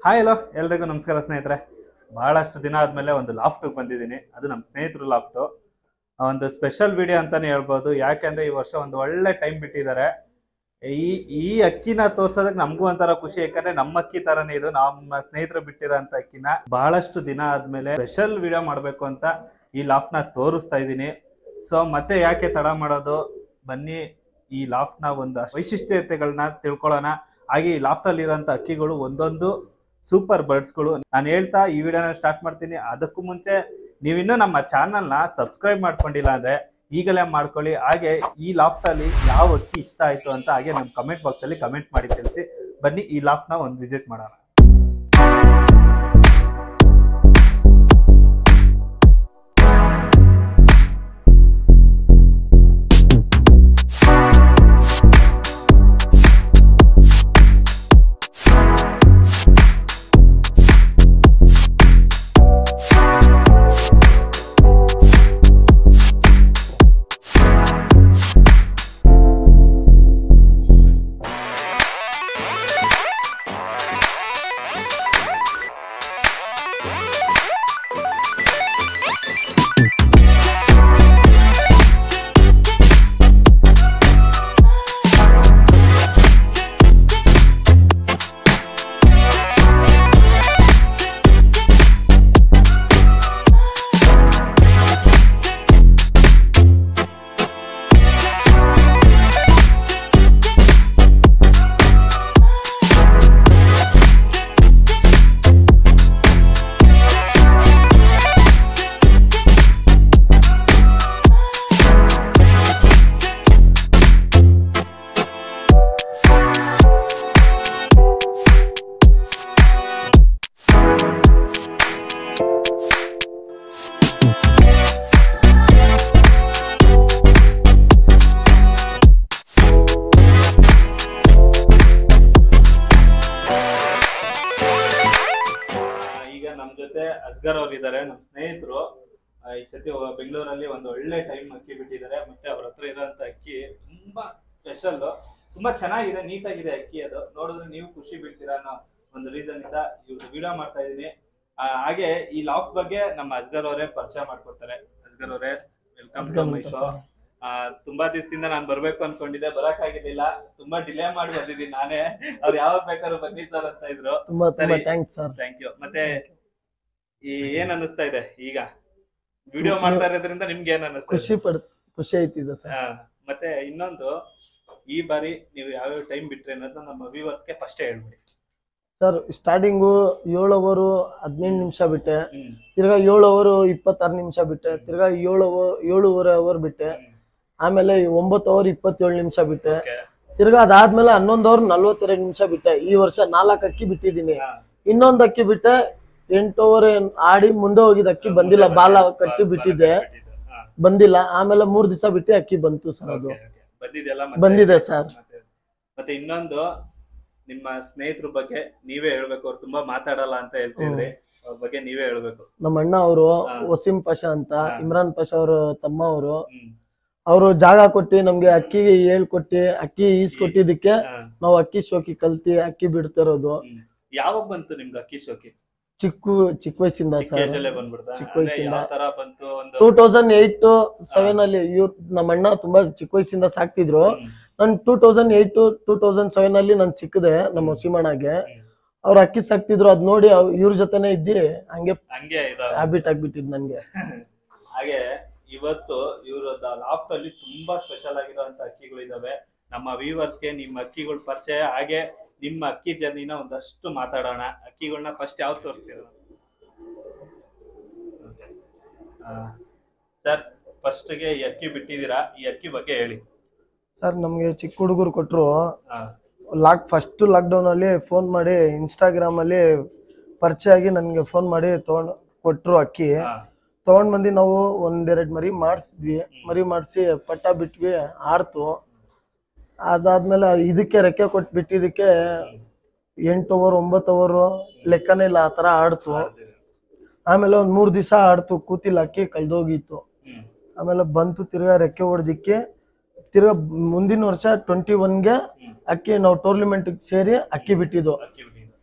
Hi hello ಎಲ್ರಿಗೂ ನಮಸ್ಕಾರ ಸ್ನೇಹಿತರೆ ಬಹಳಷ್ಟು ದಿನ ಆದ್ಮೇಲೆ ಒಂದು ಲಾಫ್ಟಿಗೆ ಬಂದಿದ್ದೀನಿ ಅದು ನಮ್ಮ ಸ್ನೇಹಿತರು ಲಾಫ್ಟು ಒಂದು ಸ್ಪೆಷಲ್ ವಿಡಿಯೋ ಅಂತಾನೆ ಹೇಳ್ಬೋದು ಯಾಕೆಂದ್ರೆ ಈ ವರ್ಷ ಒಂದು ಒಳ್ಳೆ ಟೈಮ್ ಬಿಟ್ಟಿದ್ದಾರೆ ಈ ಈ ಅಕ್ಕಿನ ತೋರ್ಸೋದಕ್ಕೆ ನಮಗೂ ಒಂಥರ ಖುಷಿ ಯಾಕಂದ್ರೆ ನಮ್ಮ ಅಕ್ಕಿ ತರನೇ ಇದು ನಮ್ಮ ಸ್ನೇಹಿತರು ಬಿಟ್ಟಿರೋಂಥ ಅಕ್ಕಿನ ಬಹಳಷ್ಟು ದಿನ ಆದ್ಮೇಲೆ ಸ್ಪೆಷಲ್ ವಿಡಿಯೋ ಮಾಡಬೇಕು ಅಂತ ಈ ಲಾಫ್ಟ್ನ ತೋರಿಸ್ತಾ ಇದ್ದೀನಿ ಸೊ ಮತ್ತೆ ಯಾಕೆ ತಡ ಮಾಡೋದು ಬನ್ನಿ ಈ ಲಾಫ್ಟ್ನ ಒಂದು ವೈಶಿಷ್ಟ್ಯತೆಗಳನ್ನ ತಿಳ್ಕೊಳ್ಳೋಣ ಹಾಗೆ ಈ ಲಾಫ್ಟ್ ಅಲ್ಲಿ ಇರೋಂಥ ಅಕ್ಕಿಗಳು ಒಂದೊಂದು ಸೂಪರ್ ಬರ್ಡ್ಸ್ಗಳು ನಾನು ಹೇಳ್ತಾ ಈ ವಿಡಿಯೋನ ಸ್ಟಾರ್ಟ್ ಮಾಡ್ತೀನಿ ಅದಕ್ಕೂ ಮುಂಚೆ ನೀವಿನ್ನೂ ನಮ್ಮ ಚಾನಲ್ನ ಸಬ್ಸ್ಕ್ರೈಬ್ ಮಾಡ್ಕೊಂಡಿಲ್ಲ ಅಂದ್ರೆ ಈಗಲೇ ಮಾಡ್ಕೊಳ್ಳಿ ಹಾಗೆ ಈ ಲಾಫ್ಟ್ ಅಲ್ಲಿ ಯಾವ ಅಕ್ಕಿ ಇಷ್ಟ ಆಯ್ತು ಅಂತ ಹಾಗೆ ನಮ್ಮ ಕಮೆಂಟ್ ಬಾಕ್ಸ್ ಅಲ್ಲಿ ಕಮೆಂಟ್ ಮಾಡಿ ತಿಳಿಸಿ ಬನ್ನಿ ಈ ಲಾಫ್ಟ್ ನ ಒಂದು ವಿಸಿಟ್ ಮಾಡೋಣ ಈಗ ನಮ್ ಜೊತೆ ಅಸ್ಗರ್ ಅವ್ರು ಇದ್ದಾರೆ ನಮ್ಮ ಸ್ನೇಹಿತರು ಆ, ಈ ಸತಿ ಒ- ಬೆಂಗಳೂರಲ್ಲಿ ಒಂದು ಒಳ್ಳೆ ಟೈಮ್ ಅಕ್ಕಿ ಬಿಟ್ಟಿದ್ದಾರೆ ಮತ್ತೆ ಅವ್ರ ಹತ್ರ ಇರೋಂತ ಅಕ್ಕಿ ತುಂಬಾ ಸ್ಪೆಷಲ್ ತುಂಬಾ ಚೆನ್ನಾಗಿದೆ ನೀಟಾಗಿದೆ ಅಕ್ಕಿ ಅದು ನೋಡಿದ್ರೆ ನೀವು ಖುಷಿ ಬೀಳ್ತೀರಾ ಅನ್ನೋ ಒಂದು ರೀಸನ್ ಇಂದ ಇವ್ರು ವಿಡಿಯೋ ಮಾಡ್ತಾ ಇದೀನಿ ಆ, ಹಾಗೆ ಈ ಲಾಫ್ಟ್ ಬಗ್ಗೆ ನಮ್ಮ ಅಸ್ಗರ್ ಅವರೇ ಪರಿಚಯ ಮಾಡ್ಕೊಡ್ತಾರೆ ಅಸ್ಗರ್ ಅವರೇ ವೆಲ್ಕಮ್ ಟು ಮೈ ಶೋ ತುಂಬಾ ದಿವಸದಿಂದ ನಾನು ಬರ್ಬೇಕು ಅನ್ಕೊಂಡಿದ್ದೆ ಬರಕ್ ಆಗಿರ್ಲಿಲ್ಲ ತುಂಬಾ ಡಿಲೇ ಮಾಡಿ ಬಂದಿದ್ದೀನಿ ನಾನೇ ಅವ್ರು ಯಾವಾಗ ಬೇಕಾದ್ರೂ ಬನ್ನಿ ಸರ್ ಅಂತ ಇದ್ರು ತುಂಬಾ ತುಂಬಾ ಸರಿ. ಥ್ಯಾಂಕ್ಸ್ ಸರ್ ಥ್ಯಾಂಕ್ ಯು ಮತ್ತೆ ಈ ಏನ್ ಅನ್ನಿಸ್ತಾ ಇದೆ ಈಗ ವಿಡಿಯೋ ಮಾಡ್ತಾ ಇರೋದ್ರಿಂದ ನಿಮ್ಗೆ ಏನ್ ಅನ್ನಿಸ್ತಾ ಇದೆ? ಖುಷಿ ಪಡ್ ಖುಷಿ ಆಯ್ತಿದೆ ಸರ್ ಹಾ, ಮತ್ತೆ ಇನ್ನೊಂದು ಈ ಬಾರಿ ನೀವು ಯಾವ್ಯಾವ ಟೈಮ್ ಬಿಟ್ರಿ ಅನ್ನೋದನ್ನ ನಮ್ಮ ವ್ಯೂವರ್ಸ್ಗೆ ಫಸ್ಟ್ ಹೇಳ್ಬಿಡಿ ಸರ್ ಸ್ಟಾರ್ಟಿಂಗು ಏಳು ಅವರು ಹದಿನೆಂಟು ನಿಮಿಷ ಬಿಟ್ಟೆ ಹ್ಮ್ ತಿರ್ಗಾ ಏಳು ಅವರು ಇಪ್ಪತ್ತಾರು ನಿಮಿಷ ಬಿಟ್ಟೆ ತಿರ್ಗಾ ಏಳು over- ಏಳೂವರೆ ಅವರ್ ಬಿಟ್ಟೆ ಆಮೇಲೆ ಒಂಬತ್ತು ಅವರ್ ಇಪ್ಪತ್ತೇಳು ನಿಮಿಷ ಬಿಟ್ಟೆ Okay. ತಿರ್ಗಾ ಅದಾದ್ಮೇಲೆ ಹನ್ನೊಂದು ಅವರ್ ನಲ್ವತ್ತೆರಡು ನಿಮಿಷ ಬಿಟ್ಟೆ ಈ ವರ್ಷ ನಾಲ್ಕು ಅಕ್ಕಿ ಬಿಟ್ಟಿದ್ದೀನಿ ಹಾ. ಇನ್ನೊಂದು ಅಕ್ಕಿ ಬಿಟ್ಟೆ ಎಂಟು ಓವರ್ ಆಡಿ ಮುಂದೆ ಹೋಗಿದ ಅಕ್ಕಿ ಬಂದಿಲ್ಲ ಬಾಲ ಕಟ್ಟಿ ಬಿಟ್ಟಿದ್ದೆ ಹಾ, ಬಂದಿಲ್ಲ ಆಮೇಲೆ ಮೂರ್ ದಿವಸ ಬಿಟ್ಟು ಅಕ್ಕಿ ಬಂತು ಸರ್ ಅದು okay, okay. ಬಂದಿದೆಯಲ್ಲ ಮತ್ತೆ? ಬಂದಿದೆ ಸರ್ ಮತ್ತೆ- ಮತ್ತೆ ಇನ್ನೊಂದು ನಿಮ್ಮ ಸ್ನೇಹಿತರ ಬಗ್ಗೆ ನೀವೇ ಹೇಳ್ಬೇಕು ಅವ್ರು ತುಂಬಾ ಮಾತಾಡಲ್ಲ ಅಂತ ಹೇಳ್ತಿದ್ರಿ ಅವ್ರ ಬಗ್ಗೆ ನೀವೇ ಹೇಳ್ಬೇಕು ನಮ್ಮ ಅಣ್ಣ ಅವರು ಹಾ. ವಸೀಂ ಪಾಷಾ ಅಂತ ಹಾ. ಇಮ್ರಾನ್ ಪಾಷಾ ಅವರು ತಮ್ಮ ಅವರು ಹ್ಮ್ ಅವರು ಜಾಗ ಕೊಟ್ಟು ನಮ್ಗೆ ಅಕ್ಕಿ ಹೇಳ್ಕೊಟ್ಟಿ ಅಕ್ಕಿ ಈಸ್ಕೊಟ್ಟಿದ್ದಕ್ಕೆ ಹಾ, ನಾವು ಅಕ್ಕಿ ಶೋಕಿ ಕಲ್ತಿ ಅಕ್ಕಿ ಬಿಡ್ತಿರೋದು ಹ್ಮ್. ಯಾವಾಗ ಬಂತು ನಿಮ್ಗೆ ಅಕ್ಕಿ ಶೋಕಿ ಚಿಕ್ಕ ಚಿಕ್ಕ ವಯಸ್ಸಿಂದ ಚಿಕ್ಕ ಸರ್ ಏಜಲ್ಲೇ ಬಂದ್ಬಿಡ್ತಾ ಚಿಕ್ಕ ಅದೇ ವಯಸ್ಸಿಂದ. ಯಾವ ತರ ಬಂತು ಒಂದು ಟೂ ತೌಸಂಡ್ ಏಟ್ ಸೆವೆನ್ ಅಲ್ಲಿ ಇವ್ರು ನಮ್ಮ ಅಣ್ಣ ತುಂಬಾ ಚಿಕ್ಕ ವಯಸ್ಸಿಂದ ಸಾಕ್ತಿದ್ರು ಹ್ಮ್, ನನ್ two thousand eight two thousand seven ಅಲ್ಲಿ ನನ್ ಸಿಕ್ಕದೆ ನಮ್ಮ ವಸೀಮಣ್ಣಗೆ ಹ್ಮ್. ಅವ್ರ ಅಕ್ಕಿ ಸಾಕ್ತಿದ್ರು ಅದ್ ನೋಡಿ ಅವ್- ಇವ್ರ ಜೊತೆನೆ ಇದ್ದಿ ಹಂಗೆ ಹಂಗೆ ಇದಾವ ಹ್ಯಾಬಿಟ್ ಆಗ್ಬಿಟ್ಟಿದ್ ನನ್ಗೆ ಹಾಗೆ ಇವತ್ತು ಇವರು ಲಾಫ್ಟ್ ಅಲ್ಲಿ ತುಂಬಾ ಸ್ಪೆಷಲ್ ಆಗಿರುವಂತ ಅಕ್ಕಿಗಳು ಇದಾವೆ ನಮ್ಮ viewers ಗೆ ನಿಮ್ಮ ಅಕ್ಕಿಗಳ ಪರಿಚಯ ಹಾಗೆ ನಿಮ್ಮ ಅಕ್ಕಿ ಜರ್ನಿನ ಒಂದಷ್ಟು ಮಾತಾಡೋಣ ಅಕ್ಕಿಗಳನ್ನ ಫಸ್ಟ್ ಯಾವ್ದು ತೋರಿಸ್ತೀರ ಸರ್ ಫಸ್ಟ್ಗೆ ಈ ಅಕ್ಕಿ ಬಿಟ್ಟಿದ್ದೀರಾ ಈ ಅಕ್ಕಿ ಬಗ್ಗೆ ಹೇಳಿ ಸರ್ ನಮ್ಗೆ ಚಿಕ್ಕ ಹುಡುಗರು ಕೊಟ್ರು ಹಾ, ಲಾಕ್ ಫಸ್ಟ್ ಲಾಕ್ಡೌನ್ ಅಲ್ಲಿ ಫೋನ್ ಮಾಡಿ ಇನ್ಸ್ಟಾಗ್ರಾಮ್ ಅಲ್ಲಿ ಪರಿಚಯ ಆಗಿ ನನ್ಗೆ ಫೋನ್ ಮಾಡಿ ತಗೊಂಡ್ ಕೊಟ್ರು ಅಕ್ಕಿ ಹಾ, ತಗೊಂಡ್ ಬಂದು ನಾವು ಒಂದೆರಡ್ ಮರಿ ಮಾಡಿಸಿದ್ವಿ ಮರಿ ಮಾಡಿಸಿ ಪಟ್ಟ ಬಿಟ್ವಿ ಆಡ್ತು ಅದಾದ್ಮೇಲೆ ಇದಕ್ಕೆ ರೆಕ್ಕೆ ಕೊಟ್ಟು ಬಿಟ್ಟಿದ್ದಕ್ಕೆ ಎಂಟು ಓವರ್ ಒಂಬತ್ತು ಓವರ್ ಲೆಕ್ಕನೇ ಇಲ್ಲ ಆ ತರ ಆಡ್ತು ಆಮೇಲೆ ಒಂದ್ ಮೂರ್ ದಿವಸ ಆಡ್ತು ಕೂತಿಲ್ಲ ಅಕ್ಕಿ ಕಳ್ದೋಗಿತ್ತು ಹ್ಮ್ ಆಮೇಲೆ ಬಂತು ತಿರ್ಗಾ ರೆಕ್ಕೆ ಹೊಡೆದಿಕ್ಕೆ ತಿರ್ಗಾ ಮುಂದಿನ ವರ್ಷ ಟ್ವೆಂಟಿ ಒನ್ಗೆ ಹ್ಮ್. ಅಕ್ಕಿ ನಾವು ಟೂರ್ನಿಮೆಂಟ್ ಸೇರಿ ಅಕ್ಕಿ ಬಿಟ್ಟಿದ್ದು ಅಕ್ಕಿ ಬಿಟ್ಟಿದ್ದು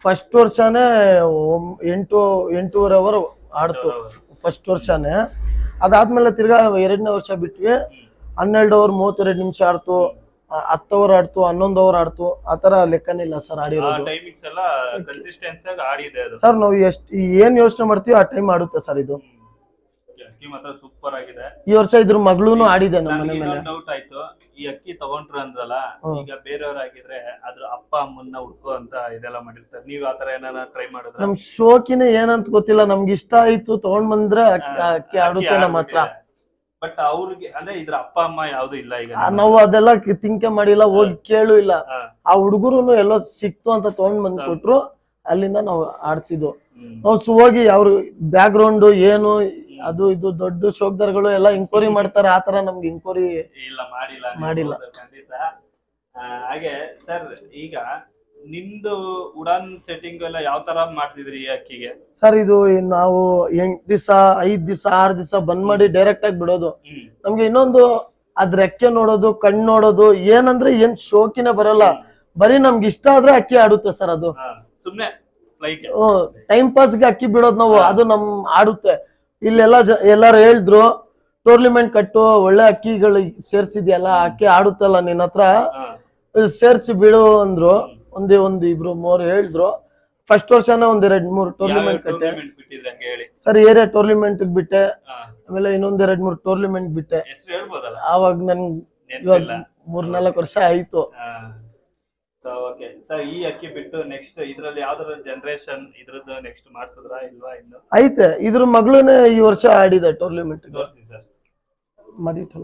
ಫಸ್ಟ್ ವರ್ಷನೇ ಒಮ್- ಎಂಟು ಎಂಟೂವರೆ ಅವರ್ ಆಡ್ತು ಫಸ್ಟ್ ವರ್ಷನೇ ಅದಾದ್ಮೇಲೆ ತಿರ್ಗಾ ಎರಡನೇ ವರ್ಷ ಬಿಟ್ವಿ ಹನ್ನೆರಡು ಅವರ್ ಮೂವತ್ತೆರಡು ನಿಮಿಷ ಆಡ್ತು ಆ- ಹತ್ತು ಅವರ್ ಆಡ್ತು ಹನ್ನೊಂದು ಅವರ್ ಆಡ್ತು ಆತರ ಲೆಕ್ಕನೇ ಇಲ್ಲ ಸರ್ ಆ ಆಡಿರೋದು ಟೈಮಿಂಗ್ಸ್ ಎಲ್ಲ ಕನ್ಸಿಸ್ಟೆನ್ಸ್ ಆಗಿ ಆಡಿದೆ ಅದು ಸರ್ ನಾವು ಎಷ್ಟ್ ಏನ್ ಯೋಚನೆ ಮಾಡ್ತೀವಿ ಆ ಟೈಮ್ ಆಡುತ್ತೆ ಸರ್ ಇದು ಹ್ಮ್. ಅಕ್ಕಿ ಮಾತ್ರ ಸೂಪರ್ ಆಗಿದೆ ಈ ವರ್ಷ ಇದ್ರ ಮಗಳೂನು ಆಡಿದೆ ನಮ್ಮ ಮನೆ ನನಗೆ ಮೇಲೆ ಇನ್ನೊಂದು ಡೌಟ್ ಆಯ್ತು ಈ ಅಕ್ಕಿ ತಗೊಂಡ್ರು ಅಂದ್ರಲ್ಲ ಹ್ಮ್. ಈಗ ಬೇರೆಯವ್ರಾಗಿದ್ರೆ ಅದ್ರ ಅಪ್ಪ ಅಮ್ಮನ್ನ ಹುಡ್ಕೋ ಅಂತ ಇದೆಲ್ಲ ಮಾಡಿರ್ತಾರೆ ನೀವ್ ಆತರ ಏನಾರ ಟ್ರೈ ಮಾಡಿದ್ರೆ ನಮ್ ಶೋಕಿನ ಏನಂತ ಗೊತ್ತಿಲ್ಲ ನಮ್ಗೆ ಇಷ್ಟ ಆಯ್ತು ತಗೊಂಡ್ ಬಂದ್ರೆ ಅಕ್ಕಿ ಅಕ್ಕಿ ಆಡುತ್ತೆ ನಮ್ಮ ಹತ್ರ ಬಟ್ ಅವ್ರಿಗೆ ಅಂದ್ರೆ ಇದ್ರ ಅಪ್ಪ ಅಮ್ಮ ಯಾವ್ದು ಇಲ್ಲ ಈಗ ಆ, ನಾವು ಅದೆಲ್ಲ ತಿಂಕೆ ಮಾಡಿಲ್ಲ ಹೋಗಿ ಕೇಳು ಇಲ್ಲ ಹಾ. ಆ ಹುಡುಗರು ಎಲ್ಲೋ ಸಿಕ್ತು ಅಂತ ತಗೊಂಡ್ ಬಂದ್ ಕೊಟ್ರು ಅಲ್ಲಿಂದ ನಾವು ಆಡ್ಸಿದ್ದು ಹ್ಮ್. ನಾವು ಸು ಹೋಗಿ ಅವ್ರ ಬ್ಯಾಕ್ ಗ್ರೌಂಡ್ ಏನು ಅದು ಇದು ದೊಡ್ಡ ಶೋಕ್ದಾರ್ಗಳು ಎಲ್ಲ ಇಂಕ್ವೈರಿ ಮಾಡ್ತಾರೆ ಆತರ ನಮ್ಗೆ ಇಂಕ್ವೈರಿ ಇಲ್ಲ ಮಾಡಿಲ್ಲ ನೀವು ಮಾಡಿಲ್ಲ. ಹೌದು, ಖಂಡಿತ ಆ, ಹಾಗೆ ಸರ್ ಈಗ ನಿಮ್ದು ಉಡಾನ್ ಸೆಟ್ಟಿಂಗ್ ಎಲ್ಲ ಯಾವ ತರ ಮಾಡ್ತಿದ್ರಿ ಈ ಅಕ್ಕಿಗೆ ಸರ್ ಇದು ನಾವು ಎಂಟ್ ದಿವಸ ಐದ್ ದಿವಸ ಆರ್ ದಿವಸ ಬಂದ್ ಮಾಡಿ ಡೈರೆಕ್ಟ್ ಆಗಿ ಬಿಡೋದು ಹ್ಮ್ ನಮ್ಗೆ ಇನ್ನೊಂದು ಅದ್ ರೆಕ್ಕೆ ನೋಡೋದು ಕಣ್ ನೋಡೋದು ಏನಂದ್ರೆ ಏನ್ ಶೋಕಿನೇ ಬರಲ್ಲ ಬರೀ ನಮ್ಗೆ ಇಷ್ಟ ಆದ್ರೆ ಅಕ್ಕಿ ಆಡುತ್ತೆ ಸರ್ ಅದು ಹಾ, ಸುಮ್ನೆ ಲೈಕ್ ಟೈಮ್ ಪಾಸ್ಗೆ ಅಕ್ಕಿ ಬಿಡೋದು ನಾವು ಅದು ನಮ್ ಆಡುತ್ತೆ ಇಲ್ಲೆಲ್ಲ ಜ- ಎಲ್ಲಾರು ಹೇಳಿದ್ರು ಟೂರ್ನಿಮೆಂಟ್ ಕಟ್ಟು ಒಳ್ಳೆ ಅಕ್ಕಿಗಳು ಸೇರ್ಸಿದ್ಯಲ್ಲ ಅಕ್ಕಿ ಆಡುತ್ತಲ್ಲ ನಿನ್ನ ಹತ್ರ ಸೇರ್ಸಿ ಬಿಡು ಅಂದ್ರು ಒಂದೇ ಒಂದ್ ಇಬ್ರು ಮೂರು ಹೇಳಿದ್ರು ಫಸ್ಟ್ ವರ್ಷನೇ ಒಂದ್ ಎರಡ್ ಮೂರು ಟೂರ್ನಿಮೆಂಟ್ ಕಟ್ಟೆ ಟೂರ್ನಮೆಂಟ್ ಬಿಟ್ಟಿದ್ರೆ ಹಂಗೆ ಹೇಳಿ ಸರ್ ಏರಿಯಾ ಟೂರ್ನಿಮೆಂಟ್ ಬಿಟ್ಟೆ ಹಾ, ಆಮೇಲೆ ಇನ್ನೊಂದ್ ಎರಡ್ ಮೂರು ಟೂರ್ನಿಮೆಂಟ್ ಬಿಟ್ಟೆ ಹೆಸ್ರು ಹೇಳ್ಬೋದಲ್ಲ ಆವಾಗ ನನ್ ಇವಾಗ ನೆನಪಿಲ್ಲ ಮೂರ್ನಾಲ್ಕು ವರ್ಷ ಆಯ್ತು ಸೊ ಓಕೆ ಸರ್ ಈ ಅಕ್ಕಿ ಬಿಟ್ಟು ನೆಕ್ಸ್ಟ್ ಇದ್ರಲ್ಲಿ ಯಾವ್ದಾರ ಜನರೇಷನ್ ಇದ್ರದ್ದು ನೆಕ್ಸ್ಟ್ ಮಾಡ್ಸಿದ್ರಾ ಇಲ್ವಾ ಇನ್ನು ಐತೆ ಇದ್ರ ಮಗಳೂನೇ ಈ ವರ್ಷ ಆಡಿದೆ ಟೂರ್ನಿಮೆಂಟ್ ತೋರಿಸಿ ಸರ್ ಮದಿಟಲ್ಲ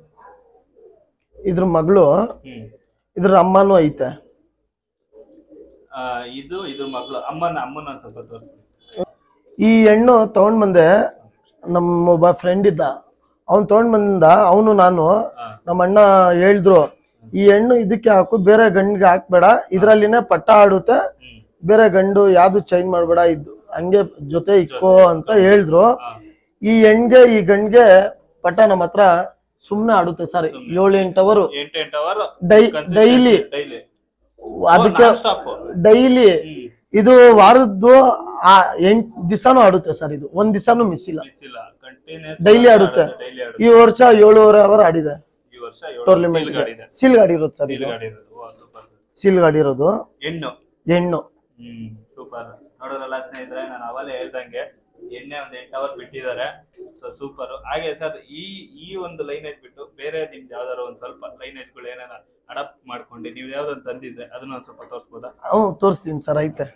ಇದ್ರ ಮಗಳು ಹ್ಮ್ ಇದ್ರ ಅಮ್ಮನೂ ಐತೆ ಆ, ಇದು ಇದು ಮಗಳು ಅಮ್ಮನ ಅಮ್ಮನ ಒಂದ್ ಸ್ವಲ್ಪ ತೋರಿಸಿ ಈ ಹೆಣ್ಣು ತಗೊಂಡ್ ಬಂದೆ ನಮ್ಮ ಒಬ್ಬ ಫ್ರೆಂಡ್ ಇದ್ದ ಅವ್ನ್ ತಗೊಂಡ್ ಬಂದ ಅವನು ನಾನು ಹಾ. ನಮ್ಮ ಅಣ್ಣ ಹೇಳಿದ್ರು ಈ ಹೆಣ್ಣು ಇದಕ್ಕೆ ಹಾಕು ಬೇರೆ ಗಂಡಿಗೆ ಹಾಕ್ಬೇಡ ಇದ್ರಲ್ಲಿನೇ ಪಟ್ಟ ಆಡುತ್ತೆ ಹ್ಮ್ ಬೇರೆ ಗಂಡು ಯಾವ್ದು ಚೇಂಜ್ ಮಾಡ್ಬೇಡ ಇದು ಹಂಗೆ ಜೊತೆ ಇಕ್ಕೋ ಅಂತ ಹೇಳಿದ್ರು ಹಾ. ಈ ಹೆಣ್ಗೆ ಈ ಗಂಡ್ಗೆ ಪಟ್ಟ ನಮ್ಮ ಹತ್ರ ಸುಮ್ನೆ ಆಡುತ್ತೆ ಸರ್ ಏಳು ಎಂಟು ಅವರು ಎಂಟು ಎಂಟು ಅವರ್ ಡೈ ಡೈಲಿ ಡೈಲಿ ಅದಕ್ಕೆ ಸ್ಟಾಪ್ ಡೈಲಿ ಹ್ಮ್ ಇದು ವಾರದ್ದು ಆ ಎಂಟ್ ದಿವಸನೂ ಆಡುತ್ತೆ ಸರ್ ಇದು ಒಂದ್ ದಿವಸನೂ ಮಿಸ್ ಇಲ್ಲ ಮಿಸ್ ಇಲ್ಲ ಕಂಟಿನ್ಯೂಸ್ Daily ಆಡುತ್ತೆ. ಡೈಲಿ ಆಡುತ್ತೆ ಈ ವರ್ಷ ಏಳುವರೆ ಅವರ್ ಆಡಿದೆ ಈ ವರ್ಷ ಏಳು ಟೂರ್ನಿಮೆಂಟ್ seal ಗಾಡಿ ಇದೆ ಸೀಲ್ ಗಾಡಿ ಇರೋದು ಸರ್ seal ಇದು ಗಾಡಿ ಇರೋದು ಓ, super. ಸೀಲ್ ಗಾಡಿ ಇರೋದು ಹೆಣ್ಣು ಹೆಣ್ಣು ಹ್ಮ್ ಸೂಪರ್ ನೋಡೋರಲ್ಲ ಸ್ನೇಹಿತರೆ ನಾನು ಅವಲೇ ಹೇಳ್ದಂಗೆ ಎಣ್ಣೆ ಒಂದ್ ಎಂಟು ಅವರ್ ಬಿಟ್ಟಿದ್ದಾರೆ ಸೊ ಸೂಪರ್ ಹಾಗೆ ಸರ್ ಈ ಈ ಒಂದು ಲೈನೇಜ್ ಬಿಟ್ಟು ಬೇರೆ ನಿಮ್ದು ಯಾವ್ದಾದ್ರು ಒಂದ್ ಸ್ವಲ್ಪ ಲೈನೇಜ್ ಗಳು ಏನಾರ ಅಡಾಪ್ಟ್ ಮಾಡ್ಕೊಂಡು ನೀವು ಯಾವ್ದೊಂದು ತಂದಿದ್ರೆ ಅದನ್ನ ಒಂದ್ ಸ್ವಲ್ಪ ತೋರಿಸ್ಬೋದಾ ಹ್ಞೂ ತೋರಿಸ್ತೀನಿ ಸರ್ ಐತೆ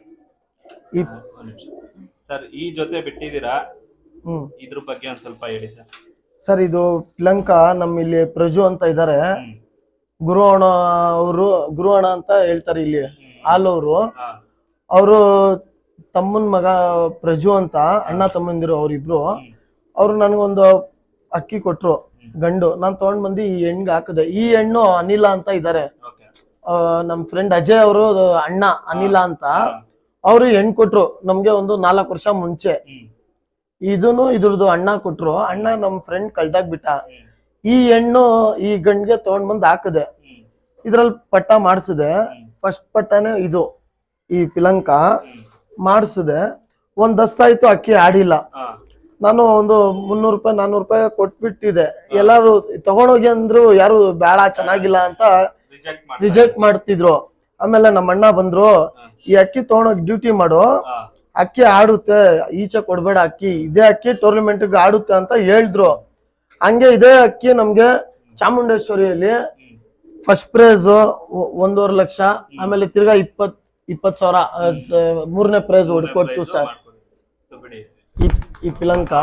ಈ ಒಂದ್ ನಿಮಿಷ ಸರ್ ಈ ಜೊತೆ ಬಿಟ್ಟಿದ್ದೀರಾ ಹ್ಮ್ ಇದ್ರ ಬಗ್ಗೆ ಒಂದ್ ಸ್ವಲ್ಪ ಹೇಳಿ ಸರ್ ಸರ್ ಇದು ಲಂಕಾ ನಮ್ಮ ಇಲ್ಲಿ ಪ್ರಜು ಅಂತ ಇದ್ದಾರೆ ಹ್ಮ್ ಗುರು ಅಣ್ಣ ಅವರು ಗುರು ಅಣ್ಣ ಅಂತ ಹೇಳ್ತಾರೆ ಇಲ್ಲಿ ಹಾಲವರು ಹಾ ಅವರು ತಮ್ಮನ್ ಮಗ ಪ್ರಜು ಅಂತ ಅಣ್ಣ ತಮ್ಮಂದಿರು ಅವ್ರಿಬ್ರು ಹ್ಮ್ ಅವ್ರು ನನಗೊಂದು ಅಕ್ಕಿ ಕೊಟ್ರು ಗಂಡು ನಾನ್ ತಗೊಂಡ್ ಬಂದು ಈ ಹೆಣ್ಗೆ ಹಾಕಿದೆ ಈ ಹೆಣ್ಣು ಅನಿಲ ಅಂತ ಇದ್ದಾರೆ ಓಕೆ ನಮ್ ಫ್ರೆಂಡ್ ಅಜಯ್ ಅವರು ಅಣ್ಣ ಅನಿಲ ಅಂತ ಅವರು ಹೆಣ್ ಕೊಟ್ರು ನಮ್ಗೆ ಒಂದು ನಾಲ್ಕು ವರ್ಷ ಮುಂಚೆ ಹ್ಮ್ ಇದನ್ನು ಇದ್ರದ್ದು ಅಣ್ಣ ಕೊಟ್ರು ಅಣ್ಣ ನಮ್ ಫ್ರೆಂಡ್ ಕಳ್ದಾಗ್ ಬಿಟ್ಟ ಹ್ಮ್ ಈ ಹೆಣ್ಣು ಈ ಗಂಡ್ಗೆ ತಗೊಂಡ್ ಬಂದ್ ಹಾಕಿದೆ ಹ್ಮ್ ಇದ್ರಲ್ಲಿ ಪಟ್ಟ ಮಾಡಿಸಿದೆ ಫಸ್ಟ್ ಪಟ್ಟನೆ ಇದು ಈ ಪಿಲಂಕ ಹ್ಮ್ ಮಾಡಿಸಿದೆ ಒಂದ್ ದಸ್ತಾಯ್ತು ಅಕ್ಕಿ ಆಡಿಲ್ಲ ಹಾ ನಾನು ಒಂದು ಮುನ್ನೂರು ರೂಪಾಯಿ ನಾನ್ನೂರು ರೂಪಾಯಿ ಕೊಟ್ಬಿಟ್ಟಿದೆ ಎಲ್ಲಾರು ತಗೊಂಡೋಗಿ ಅಂದ್ರು ಯಾರು ಬೇಡ ಚೆನ್ನಾಗಿಲ್ಲ ಅಂತ ರಿಜೆಕ್ಟ್ ಮಾಡಿ ರಿಜೆಕ್ಟ್ ಮಾಡ್ತಿದ್ರು ಆಮೇಲೆ ನಮ್ಮ ಅಣ್ಣ ಬಂದ್ರು ಈ ಅಕ್ಕಿ ತಗೊಂಡೋಗಿ ಡ್ಯೂಟಿ ಮಾಡು ಹಾ ಅಕ್ಕಿ ಆಡುತ್ತೆ ಈಚೆ ಕೊಡ್ಬೇಡ ಅಕ್ಕಿ ಇದೇ ಅಕ್ಕಿ ಟೂರ್ನಮೆಂಟ್ ಆಡುತ್ತೆ ಅಂತ ಹೇಳಿದ್ರು ಹಂಗೆ ಇದೇ ಅಕ್ಕಿ ನಮ್ಗೆ ಚಾಮುಂಡೇಶ್ವರಿಯಲ್ಲಿ ಹ್ಮ್ ಫಸ್ಟ್ ಪ್ರೈಸ್ ಒಂದೂವರೆ ಲಕ್ಷ ಆಮೇಲೆ ತಿರ್ಗಾ ಇಪ್ಪತ್ ಇಪ್ಪತ್ ಸಾವಿರ ಆ, ಸ- ಮೂರನೇ ಪ್ರೈಸ್ ಹೊಡ್ಕೊಟ್ಟು ಸರ್ ಮಾಡ್ಕೊಡಿ. ಸೊ ಬಿಡಿ ಈ ಈ ಪಿಲಂಕ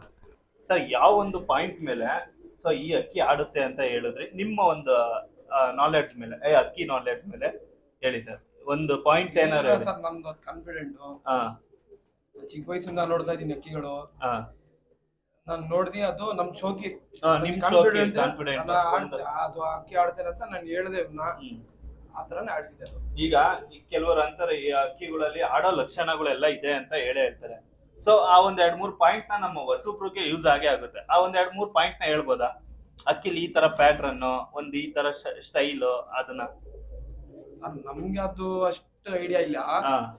ಸರ್ ಯಾವ ಒಂದು ಪಾಯಿಂಟ್ ಮೇಲೆ ಸೊ ಈ ಅಕ್ಕಿ ಆಡುತ್ತೆ ಅಂತ ಹೇಳಿದ್ರೆ ನಿಮ್ಮ ಒಂದು ನಾಲೆಡ್ಜ್ ಮೇಲೆ ಏ ಅಕ್ಕಿ ನಾಲೆಡ್ಜ್ ಮೇಲೆ ಹೇಳಿ ಸರ್ ಒಂದು ಪಾಯಿಂಟ್ ಏನಾರು ಹೇಳಿ ಸರ್ ನಮ್ದು ಕಾನ್ಫಿಡೆಂಟ್ ಹಾ ಚಿಕ್ಕ ವಯಸ್ಸಿಂದ ನೋಡ್ತಾ ಇದೀನಿ ಅಕ್ಕಿಗಳು ಹಾ ನಾನ್ ನೋಡ್ದಿ ಅದು ನಮ್ ಶೋಕಿ ಹಾ, ನಿಮ್ ಶೋಕಿ ಕಾನ್ಫಿಡೆಂಟ್ ಅದು ಅಕ್ಕಿ ಆಡ್ತೇನೆ ಅಂತ ನಾನು ಹೇಳ್ದೆ ಇವ್ನ ಆ ತರನೇ ಆಡ್ತಿದ್ದೆ ಅದು ಈಗ ಈ ಕೆಲವರು ಅಂತಾರೆ ಈ ಅಕ್ಕಿಗಳಲ್ಲಿ ಆಡೋ ಲಕ್ಷಣಗಳೆಲ್ಲ ಇದೆ ಅಂತ ಹೇಳೇ ಹೇಳ್ತಾರೆ ಸೊ ಆ ಒಂದ್ ಎರಡ್ ಮೂರ್ ಪಾಯಿಂಟ್ ನ ನಮ್ಮ ಹೊಸಬ್ರಿಗೆ ಯೂಸ್ ಆಗೇ ಆಗುತ್ತೆ ಆ ಒಂದ್ ಎರಡ್ ಮೂರ್ ಪಾಯಿಂಟ್ ನ ಹೇಳ್ಬೋದಾ ಅಕ್ಕಿಲಿ ಈ ತರ ಪ್ಯಾಟ್ರನ್ ಒಂದ್ ಈ ತರ ಸ್ಟೈಲ್ ಅದನ್ನ ಅದ್ ನಮ್ಗೆ ಅದು ಅಷ್ಟು ಐಡಿಯಾ ಇಲ್ಲ ಹಾ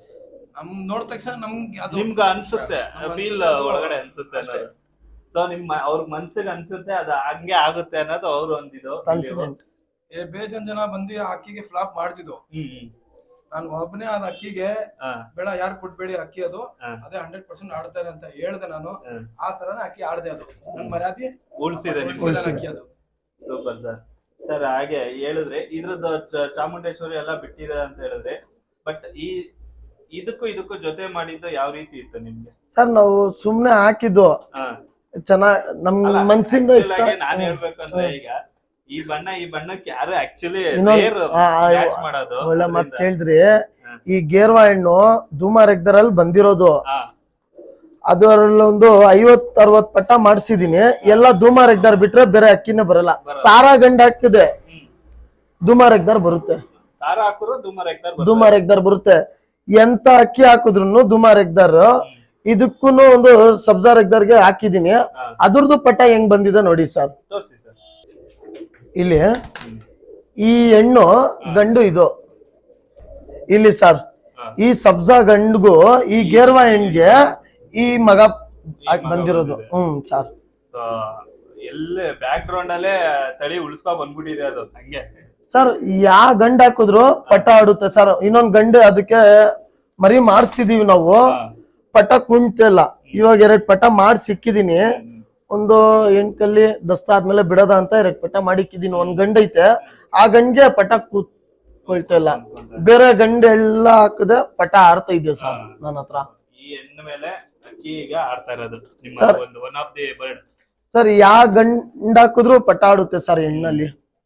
ನಮ್ ನೋಡಿದ ತಕ್ಷಣ ನಮ್ಗೆ ಅದು ನಿಮ್ಗೆ ಅನ್ಸುತ್ತೆ ನಮ್ಗ್ ಫೀಲ್ ಅನ್ಸುತ್ತೆ, ಒಳಗಡೆ ಅನ್ಸುತ್ತೆ ಅಷ್ಟೇ. ಸೊ ನಿಮ್ ಅವ್ರ ಮನ್ಸಿಗೆ ಅನ್ಸುತ್ತೆ ಅದು ಹಂಗೆ ಆಗುತ್ತೆ ಅನ್ನೋದು ಅವ್ರು ಒಂದಿದು ಕಾನ್ಫಿಡೆಂಟ್ ಏ ಬೇಜನ್ ಜನ ಬಂದು ಆ ಅಕ್ಕಿಗೆ ಫ್ಲಾಪ್ ಮಾಡ್ತಿದ್ದು ಹ್ಮ್ ಹ್ಮ್. ನಾನು ಒಬ್ಬನೇ ಆದ ಅಕ್ಕಿಗೆ ಹಾ, ಬೇಡ ಯಾರು ಕೊಟ್ಬೇಡಿ ಅಕ್ಕಿ ಅದು ಹಾ. ಅದೇ ಹಂಡ್ರೆಡ್ ಪರ್ಸೆಂಟ್ ಆಡ್ತಾರೆ ಅಂತ ಹೇಳ್ದೆ ನಾನು ಹ್ಮ್. ಆ ತರನೇ ಅಕ್ಕಿ ಆಡ್ದೆ ಅದು ನನ್ ಮರ್ಯಾದೆ ಉಳ್ಸಿದೆ ನಿಮ್ಗೆ ಉಳ್ಸಿದೆ ಅಕ್ಕಿ ಅದು ಸೂಪರ್ ಸರ್ ಸರ್ ಹಾಗೆ ಹೇಳಿದ್ರೆ ಇದ್ರದ್ದು ಚ- ಚಾಮುಂಡೇಶ್ವರಿ ಎಲ್ಲ ಬಿಟ್ಟಿದ್ದಾರೆ ಅಂತ ಹೇಳಿದ್ರೆ ಬಟ್ ಈ ಇದಕ್ಕೂ ಇದಕ್ಕೂ ಜೊತೆ ಮಾಡಿದ್ದು ಯಾವ ರೀತಿ ಇತ್ತು ನಿಮ್ಗೆ ಸರ್ ನಾವು ಸುಮ್ನೆ ಹಾಕಿದ್ದು ಹಾ. ಚೆನ್ನಾಗ್ ನಮ್ ಅಲ್ಲ, ಮನ್ಸಿಂದ actual ಇಷ್ಟ ಆಗಿ ನಾನ್ ಹೇಳ್ಬೇಕಂದ್ರೆ ಈಗ ಈ ಬಣ್ಣ ಈ ಬಣ್ಣಕ್ಕೆ ಯಾರು ಆಕ್ಚುಲಿ ಇನ್ನೊಂದ್- ಆ, ಆ, ಮಾಡೋದು ಒಳ್ಳೆ ಮಾತ್ ಅದ್ರಿಂದ. ಕೇಳಿದ್ರಿ ಹಾ. ಈ ಗೇರ್ವಾ ಹಣ್ಣು ಧೂಮಾರೆಗ್ದರಲ್ಲಿ ಬಂದಿರೋದು ಹಾ, ಅದರಲ್ಲೊಂದು ಐವತ್ ಅರವತ್ ಪಟ್ಟ ಮಾಡಿಸಿದೀನಿ ಎಲ್ಲ ಧೂಮಾರೆಗ್ದಾರ್ ಬಿಟ್ರೆ ಬೇರೆ ಅಕ್ಕಿನೇ ಬರಲ್ಲ ಬರಲ್ಲ. ತಾರಾ ಗಂಡ ಹಾಕಿದೆ ಹ್ಮ್. ಧೂಮಾರೆಗ್ದಾರ್ ಬರುತ್ತೆ ದಾರ ಹಾಕಿದ್ರು ಧೂಮರ್ ಹಾಕ್ತಾರೆ ಬರ್ತಾರೆ. ಧೂಮಾರೆಗ್ದಾರ್ ಬರುತ್ತೆ ಎಂತ ಅಕ್ಕಿ ಹಾಕಿದ್ರು ಧೂಮಾರೆಗ್ದಾರ್ ಇದಕ್ಕೂನು ಒಂದು ಸಬ್ಜಾರ್ ಎಗ್ದಾರ್ಗೆ ಹಾಕಿದೀನಿ ಹಾ. ಅದ್ರದ್ದು ಪಟ್ಟ ಹೆಂಗ್ ಬಂದಿದೆ ನೋಡಿ ಸರ್ ತೋರ್ಸಿ ಸರ್ ಇಲ್ಲಿ ಈ ಹೆಣ್ಣು ಗಂಡು ಇದು ಇಲ್ಲಿ ಸರ್ ಹಾ. ಈ ಸಬ್ಜಾ ಗಂಡ್ಗೂ ಈ ಗೇರ್ವಾ ಹೆಣ್ಗೆ ಈ ಮಗ ಆಗ್ ಮಗ ಬಂದಿರೋದು ಬಂದಿದೆ. ಹ್ಮ್ ಸರ್ ಸೊ ಎಲ್ಲ ಬ್ಯಾಕ್ ಗ್ರೌಂಡ್ ಅಲ್ಲೇ ತಳಿ ಉಳಿಸ್ಕೊ ಬಂದ್ಬಿಟ್ಟಿದೆ ಅದು ಹಂಗೆ ಸರ್ ಯಾ ಗಂಡ್ ಹಾಕಿದ್ರು ಪಟ್ಟ ಆಡುತ್ತೆ ಸರ್ ಇನ್ನೊಂದ್ ಗಂಡು ಅದಕ್ಕೆ ಮರಿ ಮಾಡಿಸ್ತಿದೀವಿ ನಾವು ಹಾ. ಪಟ್ಟ ಕುಂತಿಲ್ಲ ಇವಾಗ ಎರಡ್ ಪಟ್ಟ ಮಾಡಿ ಸಿಕ್ಕಿದೀನಿ ಒಂದು ಎಂಟಲ್ಲಿ ದಸ್ತ ಆದ್ಮೇಲೆ ಬಿಡದ ಅಂತ ಎರಡ್ ಪಟ್ಟ ಮಾಡಿಕ್ಕಿದೀನಿ ಒಂದ್ ಗಂಡ ಐತೆ ಆ ಗಂಡ್ಗೆ ಪಟ್ಟ ಕೂತ್ಕೊಳ್ತಾ ಇಲ್ಲ ಬೇರೆ ಗಂಡ ಎಲ್ಲ ಹಾಕದೆ ಪಟ್ಟ ಆಡ್ತಾ ಇದೆ ಸರ್ ಹಾ. ನನ್ನ ಹತ್ರ ಈ ಹೆಣ್ಣು ಮೇಲೆ ಅಕ್ಕಿ ಈಗ ಆಡ್ತಾ ಇರೋದು ನಿಮ್ಮ Sir. ಒಂದು one of the bird sir ಯಾ ಗಂಡ ಹಾಕಿದ್ರು ಪಟ್ಟ ಆಡುತ್ತೆ ಸರ್ ಹೆಣ್ಣಲ್ಲಿ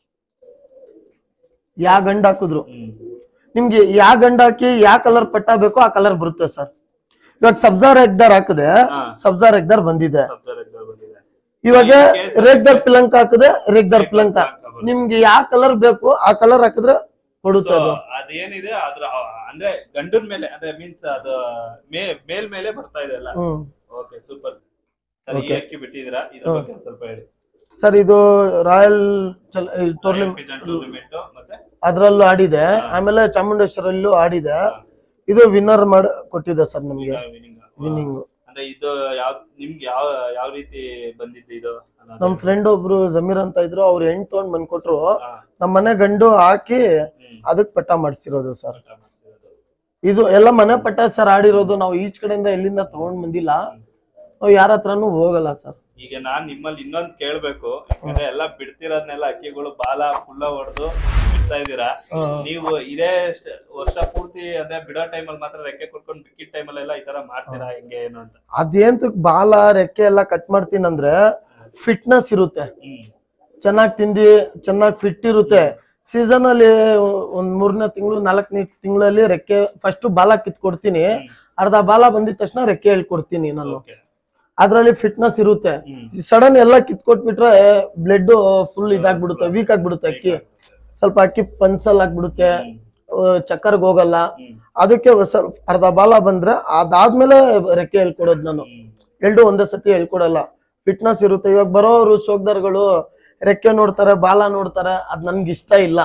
ಯಾ ಗಂಡ ಹಾಕಿದ್ರು ನಿಮ್ಗೆ ಯಾ ಗಂಡ ಹಾಕಿ ಯಾ ಕಲರ್ ಪಟ್ಟ ಬೇಕೋ ಆ ಕಲರ್ ಬರುತ್ತೆ ಸರ್ ಇವಾಗ ಸಬ್ಜಾರ್ ಎಗ್ದಾರ್ ಹಾಕಿದೆ ಹಾ. ಸಬ್ಜಾರ್ ಎಗ್ದಾರ್ ಬಂದಿದೆ ಬಂದಿದೆ ಇವಾಗ ಈ case ರೇಗ್ದಾರ್ ಪಿಲಂಕ ಹಾಕಿದೆ ರೇಗ್ದಾರ್ ರೇಗ್ದಾರ್ ಪಿಲಂಕ ಪಿಲಂಕ ಬರುತ್ತೆ. ನಿಮ್ಗೆ ಯಾ ಕಲರ್ ಬೇಕು ಆ ಕಲರ್ ಹಾಕಿದ್ರೆ ಕೊಡುತ್ತೆ So, ಅದು ಅದೇನಿದೆ ಅದ್ರ ಅಂದ್ರೆ ಗಂಡನ್ ಮೇಲೆ ಅಂದ್ರೆ ಮೀನ್ಸ್ ಅದು ಮೇ ಮೇಲ್ ಮೇಲೆ ಬರ್ತಾ ಇದೆ ಅಲ್ಲ ಹ್ಮ್ ಓಕೆ ಸೂಪರ್ ಸರ್ ಈ Okay. ಅಕ್ಕಿ ಬಿಟ್ಟಿದ್ದೀರಾ ಇದ್ರ ಹ್ಮ್. ಬಗ್ಗೆ ಒಂದ್ ಸ್ವಲ್ಪ ಹೇಳಿ ಸರ್ ಇದು ರಾಯಲ್ ಟೂರ್ನಮೆಂಟ್ ಟೂರ್ನಮೆಂಟ್ ಮತ್ತೆ ಅದ್ರಲ್ಲೂ ಆಡಿದೆ ಹಾ. ಆಮೇಲೆ ಚಾಮುಂಡೇಶ್ವರಲ್ಲೂ ಆಡಿದೆ ಹಾ. ಇದು ವಿನ್ನರ್ ಮಾಡಿ ಕೊಟ್ಟಿದೆ ಸರ್ ನಮ್ಗೆ winning. ವಿನ್ನಿಂಗ್ ಅಂದ್ರೆ ಇದು ಯಾವ ನಿಮ್ಗೆ ಯಾವ ಯಾವ ರೀತಿ ಬಂದಿದ್ದು ಇದು ಅನ್ನೋದು? ನಮ್ ಫ್ರೆಂಡ್ ಒಬ್ರು ಜಮೀರ್ ಅಂತ ಇದ್ರು ಅವ್ರು ಹೆಣ್ ತಗೊಂಡ್ ಬಂದ್ ಕೊಟ್ರು ಹಾ. ನಮ್ ಮನೆ ಗಂಡು ಹಾಕಿ ಹ್ಮ್. ಅದಕ್ ಪಟ್ಟ ಮಾಡಿಸಿರೋದು ಸರ್ ಊಟ ಮಾಡ್ತಿರೋದು. ಇದು ಎಲ್ಲ ಮನೆ ಪಟ್ಟ ಸರ್ ಆಡಿರೋದು ನಾವು ಈಚ್ ಕಡೆಯಿಂದ ಎಲ್ಲಿಂದ ತಗೊಂಡ್ ಬಂದಿಲ್ಲ ನಾವು ಯಾರ ಹತ್ರನೂ ಹೋಗಲ್ಲ ಸರ್ ಈಗ ನಾನ್ ನಿಮ್ಮಲ್ಲಿ ಇನ್ನೊಂದ್ ಕೇಳ್ಬೇಕು ಯಾಕಂದ್ರೆ ಎಲ್ಲ ಬಿಡ್ತಿರೋದ್ನೆಲ್ಲ ಅಕ್ಕಿಗಳು ಬಾಲ ಫುಲ್ಲ ಹೊಡೆದು ಬಿಡ್ತಾ ಇದೀರಾ ನೀವು ಇದೇ ಷ್ಟ- ವರ್ಷ ಪೂರ್ತಿ ಅಂದ್ರೆ ಬಿಡೋ ಟೈಮಲ್ಲಿ ಮಾತ್ರ ರೆಕ್ಕೆ ಕೊಟ್ಕೊಂಡು ಬಿಕ್ಕಿದ ಟೈಮಲ್ಲೆಲ್ಲ ಈ ತರ ಮಾಡ್ತೀರಾ ಹಿಂಗೆ ಏನು ಅಂತ ಅದೇಂತಕ್ ಬಾಲ ರೆಕ್ಕೆ ಎಲ್ಲ ಕಟ್ ಮಾಡ್ತೀನಂದ್ರೆ ಫಿಟ್ನೆಸ್ ಇರುತ್ತೆ ಹ್ಮ್ ಚೆನ್ನಾಗ್ ತಿಂದಿ ಚೆನ್ನಾಗ್ ಫಿಟ್ ಇರುತ್ತೆ ಸೀಸನ್ ಅಲ್ಲಿ ಒಂದ್ ಮೂರನೇ ತಿಂಗಳು ನಾಲ್ಕನೇ ತಿಂಗಳಲ್ಲಿ ರೆಕ್ಕೆ ಫಸ್ಟ್ ಬಾಲ ಕಿತ್ಕೊಡ್ತೀನಿ ಅರ್ಧ ಬಾಲ ಬಂದಿದ ತಕ್ಷಣ ರೆಕ್ಕೆ ಹೇಳ್ಕೊಡ್ತೀನಿ ನಾನು ಓಕೆ ಅದ್ರಲ್ಲಿ ಫಿಟ್ನೆಸ್ ಇರುತ್ತೆ ಹ್ಮ್ ಸಡನ್ ಎಲ್ಲ ಕಿತ್ಕೊಟ್ಬಿಟ್ರೆ ಬ್ಲಡ್ ಫುಲ್ ಇದಾಗ್ಬಿಡುತ್ತೆ ವೀಕ್ ಆಗ್ಬಿಡುತ್ತೆ ಅಕ್ಕಿ ಸ್ವಲ್ಪ ಅಕ್ಕಿ ಪನ್ಸಲ್ ಆಗ್ಬಿಡುತ್ತೆ ಚಕ್ಕರ್ಗ್ ಹೋಗಲ್ಲ ಹ್ಮ್ ಅದಕ್ಕೆ ಸ್ವಲ್ಪ ಅರ್ಧ ಬಾಲ ಬಂದ್ರೆ ಅದಾದ್ಮೇಲೆ ರೆಕ್ಕೆ ಹೇಳ್ಕೊಡೋದು ನಾನು ಹ್ಮ್ ಎರಡು ಒಂದೇ ಸತಿ ಹೇಳ್ಕೊಡಲ್ಲ ಫಿಟ್ನೆಸ್ ಇರುತ್ತೆ ಇವಾಗ ಬರೋರು ಶೋಕ್ದಾರ್ಗಳು ರೆಕ್ಕೆ ನೋಡ್ತಾರೆ ಬಾಲ ನೋಡ್ತಾರೆ ಅದ್ ನನ್ಗೆ ಇಷ್ಟ ಇಲ್ಲ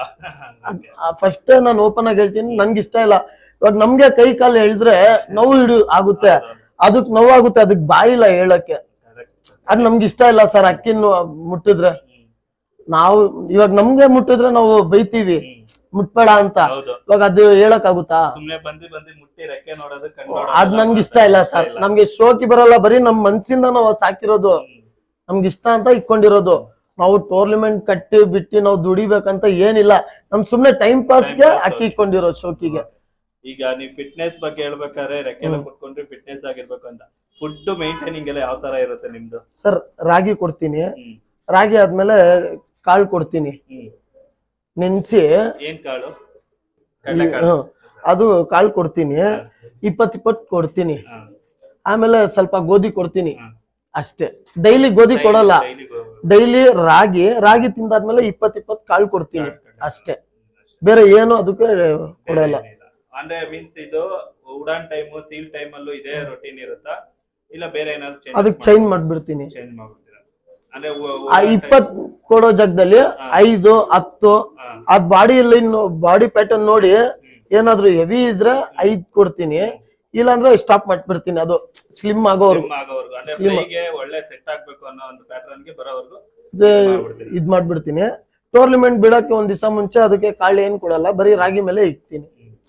ಆ, ಫಸ್ಟ್ ನಾನು ಓಪನ್ ಆಗಿ ಹೇಳ್ತೀನಿ ನನ್ಗೆ ಇಷ್ಟ ಇಲ್ಲ ಇವಾಗ ನಮ್ಗೆ ಕೈ ಕಾಲು ಎಳ್ದ್ರೆ ನೋವು ಹಿಡಿ ಆಗುತ್ತೆ ಅದಕ್ ನೋವಾಗುತ್ತೆ ಅದಕ್ ಬಾಯಿಲ್ಲ ಹೇಳಕ್ಕೆ correct. ಅದ್ ನಮ್ಗೆ ಇಷ್ಟ ಇಲ್ಲ ಸರ್ ಅಕ್ಕಿನ ಮುಟ್ಟಿದ್ರೆ ಹ್ಮ್. ನಾವು ಇವಾಗ ನಮ್ಗೆ ಮುಟ್ಟಿದ್ರೆ ನಾವು ಬೈತೀವಿ ಹ್ಮ್. ಮುಟ್ಬೇಡ ಅಂತ ಹೌದು ಇವಾಗ ಅದು ಹೇಳಕ್ ಆಗುತ್ತಾ ಸುಮ್ನೆ ಬಂದು ಬಂದು ಮುಟ್ಟಿ ರೆಕ್ಕೆ ನೋಡೋದು ಕಣ್ ಅದ್ ನಮ್ಗೆ ಇಷ್ಟ ಇಲ್ಲ ಸರ್ ನಮ್ಗೆ ಶೋಕಿ ಬರಲ್ಲ ಬರೀ ನಮ್ ಮನ್ಸಿಂದ ನಾವು ಸಾಕಿರೋದು ನಮ್ಗೆ ಇಷ್ಟ ಅಂತ ಇಟ್ಕೊಂಡಿರೋದು ನಾವು ಟೂರ್ನಮೆಂಟ್ ಕಟ್ಟಿ ಬಿಟ್ಟು ನಾವು ದುಡಿಬೇಕಂತ ಏನಿಲ್ಲ ನಮ್ ಸುಮ್ನೆ ಟೈಮ್ ಪಾಸ್ಗೆ pass ಅಕ್ಕಿ ಇಟ್ಕೊಂಡಿರೋ ಶೋಕಿಗೆ ಈಗ ನೀವು ಫಿಟ್ನೆಸ್ ಬಗ್ಗೆ ಹೇಳ್ಬೇಕಾದ್ರೆ ರೆಕ್ಕೆ ಎಲ್ಲ ಹ್ಮ್. ಕೊಟ್ಕೊಂಡ್ರೆ ಫಿಟ್ನೆಸ್ ಆಗಿರ್ಬೇಕು ಅಂತ ಫುಡ್ ಮೇಂಟೈನಿಂಗ್ ಎಲ್ಲ ಯಾವ ತರ ಇರುತ್ತೆ ನಿಮ್ದು ಸರ್ ರಾಗಿ ಕೊಡ್ತೀನಿ ಹ್ಮ್ ರಾಗಿ ಆದ್ಮೇಲೆ ಕಾಳು ಕೊಡ್ತೀನಿ ಹ್ಮ್ ನೆನ್ಸಿ ಏನ್ ಕಾಳು ಈ- ಕಡಲೆಕಾಳು ಹ್ಮ್. ಅದು ಕಾಳು ಕೊಡ್ತೀನಿ ಇಪ್ಪತ್ ಇಪ್ಪತ್ ಕೊಡ್ತೀನಿ ಹಾ. ಆಮೇಲೆ ಸ್ವಲ್ಪ ಗೋಧಿ ಕೊಡ್ತೀನಿ ಹ್ಮ್. ಅಷ್ಟೇ ಡೈಲಿ ಗೋಧಿ ಕೊಡಲ್ಲ Daily ಗೋ- ಡೈಲಿ ರಾಗಿ ರಾಗಿ ತಿಂದಾದ್ಮೇಲೆ ಇಪ್ಪತ್ ಇಪ್ಪತ್ ಕಾಳು ಕೊಡ್ತೀನಿ ಅಷ್ಟೇ ಬೇರೆ ಏನು ಅದಕ್ಕೆ ಕೊಡಲ್ಲ ಏನಿಲ್ಲ. ಅಂದ್ರೆ ಮೀನ್ಸ್ ಇದು ಉಡಾನ್ ಟೈಮ್ ಸೀಲ್ ಟೈಮ್ ಅಲ್ಲೂ ಇದೇ ರೊಟೀನ್ ಇರುತ್ತಾ ಇಲ್ಲ ಬೇರೆ ಏನಾದ್ರು ಅದಕ್ಕೆ ಚೇಂಜ್ ಮಾಡ್ಬಿಡ್ತೀನಿ ಚೇಂಜ್ ಮಾಡ್ಬಿಡ್ತೀರಾ ಅಂದ್ರೆ ಉ- ಆ ಉಡಾನ್ time- ಇಪ್ಪತ್ ಕೊಡೋ ಜಾಗದಲ್ಲಿ ಐದು ಹತ್ತು ಹಾ. ಅದ್ ಬಾಡಿ ಲೈನ್ ಬಾಡಿ ಪ್ಯಾಟರ್ನ್ ನೋಡಿ ಏನಾದ್ರು ಹೆವಿ ಇದ್ರೆ ಐದ್ ಕೊಡ್ತೀನಿ ಇಲ್ಲಾಂದ್ರೆ ಸ್ಟಾಪ್ ಮಾಡ್ಬಿಡ್ತೀನಿ ಅದು ಸ್ಲಿಮ್ ಆಗೋರು Slim ಆಗೋವರ್ಗು. ಅಂದ್ರೆ Slim. ಫ್ರೈಗೆ ಒಳ್ಳೆ ಸೆಟ್ ಆಗ್ಬೇಕು ಅನ್ನೋ ಒಂದು ಪ್ಯಾಟರ್ನ್ ಗೆ ಬರೋವರೆಗೂ ಮಾಡ್ಬಿಡ್ತೀನಿ. ಇದ್ ಮಾಡ್ಬಿಡ್ತೀನಿ ಟೂರ್ನಿಮೆಂಟ್ ಬಿಡಕ್ಕೆ ಒಂದ್ ದಿವಸ ಮುಂಚೆ ಅದಕ್ಕೆ ಕಾಳು ಏನ್ ಕೊಡಲ್ಲ ಬರೀ ರಾಗಿ ಮೇಲೆ ಇಕ್ತೀನಿ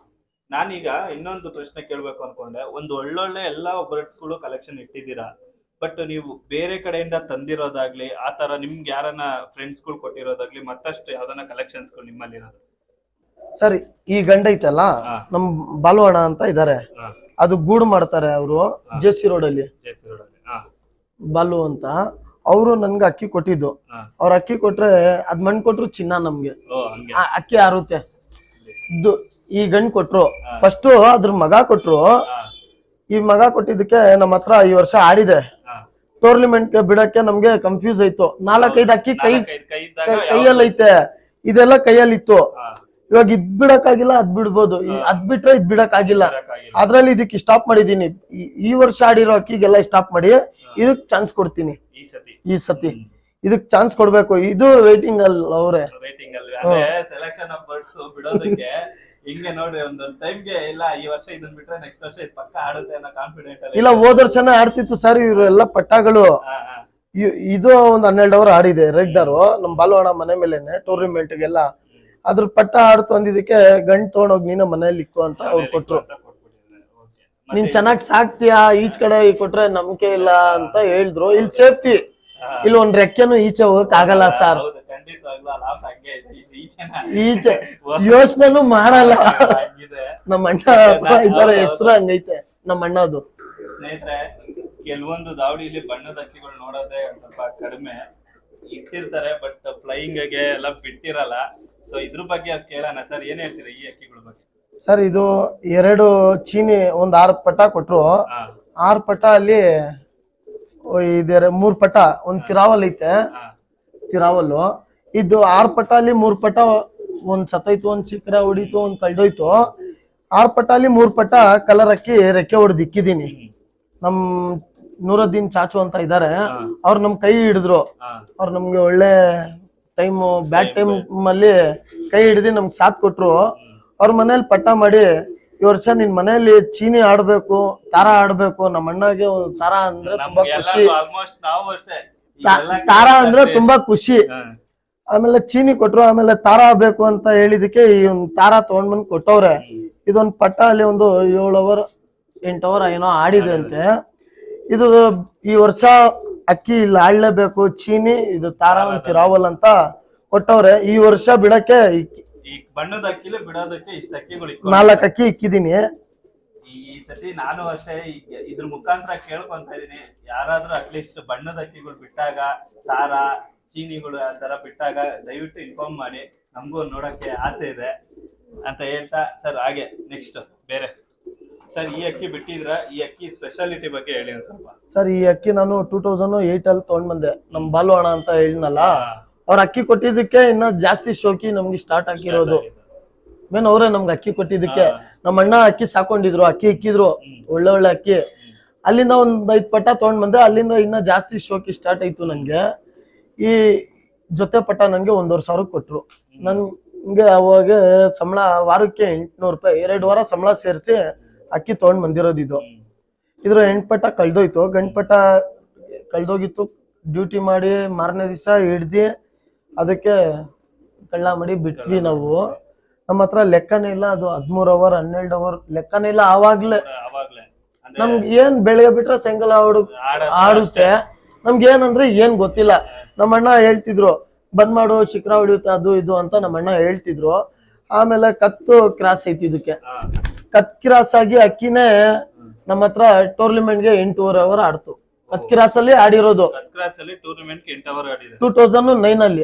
ನಾನೀಗ ಇನ್ನೊಂದು ಪ್ರಶ್ನೆ ಕೇಳ್ಬೇಕು ಅನ್ಕೊಂಡೆ ಒಂದು ಒಳ್ಳೊಳ್ಳೆ ಎಲ್ಲಾ ಬರ್ಡ್ಸ್ಗಳು ಕಲೆಕ್ಷನ್ ಇಟ್ಟಿದ್ದೀರಾ ಬಟ್ ನೀವು ಬೇರೆ ಕಡೆಯಿಂದ ತಂದಿರೋದಾಗ್ಲಿ ಆ ತರ ನಿಮ್ಗೆ ಯಾರನ್ನ ಫ್ರೆಂಡ್ಸ್ ಗಳು ಕೊಟ್ಟಿರೋದಾಗ್ಲಿ ಮತ್ತಷ್ಟು ಯಾವ್ದನ್ನ ಕಲೆಕ್ಷನ್ಸ್ ಗಳು ನಿಮ್ಮಲ್ಲಿ ಇರೋದು ಸರಿ ಈ ಗಂಡ ಐತಲ್ಲ ಹಾ. ನಮ್ ಬಾಲುವಣ ಅಂತ ಇದಾರೆ ಹಾ. ಅದು ಗೂಡು ಮಾಡ್ತಾರೆ ಅವರು ಜೆ ಸಿ ರೋಡ್ ಅಲ್ಲಿ ಜೆಸಿ ರೋಡಲ್ಲಿ ಹಾ ಬಾಲು ಅಂತ ಅವರು ನನ್ಗೆ ಅಕ್ಕಿ ಕೊಟ್ಟಿದ್ದು ಹಾ. ಅವ್ರ ಅಕ್ಕಿ ಕೊಟ್ರೆ ಅದ್ ಮಣ್ ಕೊಟ್ರು ಚಿನ್ನ ನಮ್ಗೆ ಓ ಹಂಗೆ ಆ ಅಕ್ಕಿ ಆರುತ್ತೆ ಇದು ಈ ಗಂಡ್ ಕೊಟ್ರು ಹಾ. ಫಸ್ಟ್ ಅದ್ರ ಮಗ ಕೊಟ್ರು ಹಾ, ಈ ಮಗ ಕೊಟ್ಟಿದ್ದಕ್ಕೆ ನಮ್ಮ ಹತ್ರ ಈ ವರ್ಷ ಆಡಿದೆ ಹಾ. ಟೂರ್ನಿಮೆಂಟ್ ಬಿಡಕ್ಕೆ ನಮ್ಗೆ ಕನ್ಫ್ಯೂಸ್ ಆಯ್ತು ನಾಲ್ಕೈದು ಅಕ್ಕಿ ಕೈ ನಾಲ್ಕೈದು ಕೈ ಇದ್ದಾಗ ಕೈ- ಯಾವ್ದು- ಕೈಯಲ್ಲಿ ಐತೆ ಇದೆಲ್ಲ ಕೈಯಲ್ಲಿ ಇತ್ತು ಹಾ, ಇವಾಗ ಇದ್ ಬಿಡಕ್ಕಾಗಿಲ್ಲ ಅದ್ ಬಿಡ್ಬೋದು ಈ- ಅದ್ ಬಿಟ್ರೆ ಇದ್ ಬಿಡಕ್ಕಾಗಿಲ್ಲ ಬರಕ್ಕಾಗಿಲ್ಲ. ಅದ್ರಲ್ಲಿ ಇದಕ್ಕೆ ಸ್ಟಾಪ್ ಮಾಡಿದೀನಿ ಈ- ಈ ವರ್ಷ ಆಡಿರೋ ಅಕ್ಕಿಗೆಲ್ಲ ಸ್ಟಾಪ್ ಮಾಡಿ ಇದಕ್ ಚಾನ್ಸ್ ಕೊಡ್ತೀನಿ ಈ ಸತಿ ಈ ಸತಿ ಇದಕ್ ಚಾನ್ಸ್ ಕೊಡ್ಬೇಕು ಇದು ವೇಟಿಂಗ್ ಅಲ್ಲಿ ಅವ್ರೆ ರೇಟಿಂಗ್ ಅಲ್ಲಿ ಅಂದ್ರೆ ಸೆಲೆಕ್ಷನ್ ಆಫ್ ಬರ್ಡ್ಸ್ ಬಿಡೋದಕ್ಕೆ ಹಿಂಗೆ ನೋಡ್ರಿ ಒಂದೊಂದ್ ಟೈಮ್ಗೆ ಇಲ್ಲ ಈ ವರ್ಷ ಇದನ್ ಬಿಟ್ರೆ ನೆಕ್ಸ್ಟ್ ವರ್ಷ ಇದು ಪಕ್ಕ ಆಡುತ್ತೆ ಅನ್ನೋ ಕಾನ್ಫಿಡೆಂಟ್ ಅಲ್ಲಿ ಇಲ್ಲ ಹೋದ ವರ್ಷನೇ ಆಡ್ತಿತ್ತು ಸರ್ ಇವ್ರು ಎಲ್ಲ ಪಟ್ಟಾಗಳು ಹಾ, ಹಾ. ಇ- ಇದು ಒಂದ್ ಹನ್ನೆರಡು ಅವರ್ ಆಡಿದೆ ರೆಗ್ದಾರು ನಮ್ ಬಾಲುವಾಣ ಮನೆ ಮೇಲೆನೆ ಟೂರ್ನಿಮೆಂಟ್ಗೆಲ್ಲ ಅದ್ರ ಪಟ್ಟ ಆಡ್ತು ಅಂದಿದ್ದಕ್ಕೆ ಗಂಡ್ ತಗೊಂಡೋಗಿ ನೀನ ಮನೇಲಿ ಇಕ್ಕು ಅಂತ ಅವ್ರು ಕೊಟ್ರು ಅಂತ ಕೊಟ್ಬಿಟ್ಟಿದ್ದಾರೆ. Okay. ನೀನ್ ಮತ್ತೆ- ಚೆನ್ನಾಗ್ ಸಾಕ್ತೀಯಾ ಈಚ್ ಕಡೆ ಕೊಟ್ರೆ ನಂಬಿಕೆ ಇಲ್ಲ ಅಂತ ಹೇಳಿದ್ರು ಇಲ್ಲಿ ಸೇಫ್ಟಿ ಹಾ. ಇಲ್ಲಿ ಒಂದ್ ರೆಕ್ಕೆನು ಈಚೆ ಹೋಗಕ್ ಆಗಲ್ಲ ಸರ್ ಹೌದು ಖಂಡಿತವಾಗ್ಲೂ ಆ ಲಾಭ ಹಂಗೆ ಇದೆ ಇದು ಈಚೆನ ಈಚೆ ಯೋಚನೆನು ಮಾಡಲ್ಲ ಹಂಗಿದೆ ನಮ್ಮ ಅಣ್ಣ ಹತ್ರ ಇದ್ದಾರೆ ಹೆಸರು ಹಂಗೈತೆ ನಮ್ಮ ಅಣ್ಣದು ಸ್ನೇಹಿತರೆ ಕೆಲವೊಂದು ದಾವಡಿಲಿ ಬಣ್ಣದ ಹಕ್ಕಿಗಳು ನೋಡೋದೇ ಒಂದ್ ಸ್ವಲ್ಪ ಕಡಿಮೆ ಇಟ್ಟಿರ್ತಾರೆ ಬಟ್ ಫ್ಲೈಯಿಂಗ್ ಗೆ ಎಲ್ಲ ಬಿಟ್ಟಿರಲ್ಲ ಸೊ ಇದ್ರ ಬಗ್ಗೆ ಅದ್ ಕೇಳೋಣ ಸರ್ ಏನ್ ಹೇಳ್ತೀರಾ ಈ ಹಕ್ಕಿಗಳ ಬಗ್ಗೆ ಸರ್ ಇದು ಎರಡು ಚೀನಿ ಒಂದ್ ಆರ್ ಪಟ ಕೊಟ್ರು ಹಾ ಆರ್ ಪಟ ಅಲ್ಲಿ ಇದೆ ಮೂರ್ ಪಟ ಒಂದ್ ಕಿರಾವಲ್ ಐತೆ ಹಾ ಕಿರಾವಲ್ಲು ಇದು ಆರ್ ಪಟ ಅಲ್ಲಿ ಮೂರ್ ಪಟ ಒಂದ್ ಸತೈತು ಒಂದ್ ಚಿಕ್ರ ಹೊಡಿತು ಒಂದ್ ಕಳ್ದೋಯ್ತು ಆರ್ ಪಟ ಅಲ್ಲಿ ಮೂರ್ ಪಟ ಕಲರ್ ಹಾಕಿ ರೆಕ್ಕೆ ಹೊಡೆದು ಇಕ್ಕಿದೀನಿ ಹ್ಮ್. ನಮ್ ನೂರದ್ದೀನ್ ಚಾಚು ಅಂತ ಇದಾರೆ ಹಾ. ಅವ್ರು ನಮ್ ಕೈ ಹಿಡಿದ್ರು ಹಾ ಅವ್ರು ನಮ್ಗೆ ಒಳ್ಳೆ ಟೈಮ್ ಬ್ಯಾಡ್ ಟೈಮ್ ಅಲ್ಲಿ ಕೈ ಹಿಡಿದು ನಮ್ಗೆ ಸಾಥ್ ಕೊಟ್ರು ಅವ್ರ ಮನೇಲಿ ಪಟ್ಟ ಮಾಡಿ ಈ ವರ್ಷ ನಿನ್ ಮನೆಯಲ್ಲಿ ಚೀನಿ ಆಡ್ಬೇಕು ತಾರ ಆಡ್ಬೇಕು ನಮ್ಮ ಅಣ್ಣಗೆ ಒಂದ್ ತಾರ ಅಂದ್ರೆ ತುಂಬಾ ಖುಷಿ ಆಲ್ಮೋಸ್ಟ್ ನಾವು ಅಷ್ಟೇ ತಾ- ಇವೆಲ್ಲ ತಾರ ಅಂದ್ರೆ ತುಂಬಾ ಖುಷಿ ಹಾ. ಆಮೇಲೆ ಚೀನಿ ಕೊಟ್ರು ಆಮೇಲೆ ತಾರ ಬೇಕು ಅಂತ ಹೇಳಿದಕ್ಕೆ ಈ ಒಂದ್ ತಾರ ತಗೊಂಡ್ ಬಂದ್ ಕೊಟ್ಟವ್ರೆ ಇದೊಂದ್ ಪಟ್ಟ ಅಲ್ಲಿ ಒಂದು ಏಳು ಅವರ್ ಎಂಟು ಅವರ್ ಏನೋ ಆಡಿದೆ ಅಂತೆ ಇದು ಈ ವರ್ಷ ಅಕ್ಕಿ ಇಲ್ಲಿ ಆಡ್ಲೇಬೇಕು ಚೀನಿ ಇದು ತಾರ ಒಂದು ರಾವಲ್ ಅಂತ ಕೊಟ್ಟವ್ರೆ ಈ ವರ್ಷ ಬಿಡಕ್ಕೆ ಇಕ್ಕಿ- ಈ ಬಣ್ಣದ ಅಕ್ಕಿಲಿ ಬಿಡೋದಕ್ಕೆ ಇಷ್ಟ ಅಕ್ಕಿಗಳು ಇಕ್ಕೊಂಡು ನಾಲ್ಕು ಅಕ್ಕಿ ಇಕ್ಕಿದೀನಿ ಈ ಸತಿ ನಾನು ಅಷ್ಟೇ ಈ- ಇದ್ರ ಮುಖಾಂತರ ಕೇಳ್ಕೊಂತ ಇದೀನಿ ಯಾರಾದ್ರೂ ಅಟ್ಲೀಸ್ಟ್ ಬಣ್ಣದ ಅಕ್ಕಿಗಳು ಬಿಟ್ಟಾಗ ತಾರ ಚೀನಿಗಳು ಆ ತರ ಬಿಟ್ಟಾಗ ದಯವಿಟ್ಟು ಇನ್ಫಾರ್ಮ್ ಮಾಡಿ ನಮಗೂ ನೋಡಕ್ಕೆ ಆಸೆ ಇದೆ ಅಂತ ಹೇಳ್ತಾ ಸರ್ ಹಾಗೆ ನೆಕ್ಸ್ಟ್ ಬೇರೆ ಸರ್ ಈ ಅಕ್ಕಿ ಬಿಟ್ಟಿದ್ರ ಈ ಅಕ್ಕಿ ಸ್ಪೆಷಾಲಿಟಿ ಬಗ್ಗೆ ಹೇಳಿ ಒಂದ್ ಸ್ವಲ್ಪ ಸರ್ ಈ ಅಕ್ಕಿ ನಾನು ಟೂ ತೌಸಂಡ್ ಏಟ್ ಅಲ್ಲಿ ತಗೊಂಡ್ ಬಂದೆ ನಮ್ ಬಾಲ್ವಾಣ ಅಂತ ಹೇಳಿದ್ನಲ್ಲ ಅವ್ರ ಅಕ್ಕಿ ಕೊಟ್ಟಿದ್ದಕ್ಕೆ ಇನ್ನ ಜಾಸ್ತಿ ಶೋಕಿ ನಮ್ಗೆ ಸ್ಟಾರ್ಟ್ ಆಗಿರೋದು ಮೇನ್ ಅವರೇ ನಮ್ಗೆ ಅಕ್ಕಿ ಕೊಟ್ಟಿದ್ದಕ್ಕೆ ನಮ್ಮ ಅಣ್ಣ ಅಕ್ಕಿ ಸಾಕೊಂಡಿದ್ರು ಅಕ್ಕಿ ಇಕ್ಕಿದ್ರು ಒಳ್ಳೆ ಒಳ್ಳೆ ಅಕ್ಕಿ ಅಲ್ಲಿಂದ ಒಂದ್ ಐದ್ ಪಟ್ಟ ತಗೊಂಡ್ ಬಂದೆ ಅಲ್ಲಿಂದ ಇನ್ನ ಜಾಸ್ತಿ ಶೋಕಿ ಸ್ಟಾರ್ಟ್ ಆಯ್ತು ನನ್ಗೆ ಈ ಜೊತೆ ಪಟ್ಟ ನನ್ಗೆ ಒಂದೂವರೆ ಸಾವಿರ ಕೊಟ್ರು ನನ್ಗೆ ಅವಾಗ ಸಂಬಳ ವಾರಕ್ಕೆ ಎಂಟ್ನೂರು ರೂಪಾಯಿ ಎರಡು ವಾರ ಸಂಬಳ ಸೇರಿಸಿ ಅಕ್ಕಿ ತಗೊಂಡ್ ಬಂದಿರೋದು ಇದು ಇದ್ರ ಹೆಣ್ಪಟ್ಟ ಕಳ್ದೋಯ್ತು ಗಂಡ್ಪಟ್ಟ ಕಳ್ದೋಗಿತ್ತು ಡ್ಯೂಟಿ ಮಾಡಿ ಮಾರನೇ ದಿವಸ ಹಿಡ್ದಿ ಅದಕ್ಕೆ ಕಳ್ಳ ಮಾಡಿ ಬಿಟ್ವಿ ನಾವು ನಮ್ಮ ಹತ್ರ ಲೆಕ್ಕನೇ ಇಲ್ಲ ಅದು ಹದ್ಮೂರ್ ಅವರ್ ಹನ್ನೆರಡು ಅವರ್ ಲೆಕ್ಕನೇ ಇಲ್ಲ ಆವಾಗ್ಲೇ ಅವಾಗ್ಲೇ ಅಂದ್ರೆ ನಮ್ಗೆ ಏನ್ ಬೆಳಗ್ಗೆ ಬಿಟ್ರೆ ಸಾಯಂಕಾಲ ಆಡು ಆಡೋದು ಆಡುತ್ತೆ ನಮ್ಗೆ ಏನಂದ್ರೆ ಏನ್ ಗೊತ್ತಿಲ್ಲ ನಮ್ಮ ಅಣ್ಣ ಹೇಳ್ತಿದ್ರು ಬಂದ್ ಮಾಡು ಶಿಖರ ಹೊಡಿಯುತ್ತೆ ಅದು ಇದು ಅಂತ ನಮ್ಮ ಅಣ್ಣ ಹೇಳ್ತಿದ್ರು ಆಮೇಲೆ ಕತ್ತು ಕ್ರಾಸ್ ಐತಿ ಇದಕ್ಕೆ ಹಾ. ಕತ್ ಕ್ರಾಸ್ ಆಗಿ ಅಕ್ಕಿನೇ ನಮ್ಮ ಹತ್ರ ಟೂರ್ನಿಮೆಂಟ್ ಗೆ ಎಂಟೂವರೆ ಅವರ್ ಆಡ್ತು ಕತ್ ಕ್ರಾಸ್ ಅಲ್ಲಿ ಆಡಿರೋದು ಕತ್ ಕ್ರಾಸ್ ಅಲ್ಲಿ ಟೂರ್ನಮೆಂಟ್ ಎಂಟು ಅವರ್ ಆಡಿದೆ ಟೂ ತೌಸಂಡ್ ನೈನ್ ಅಲ್ಲಿ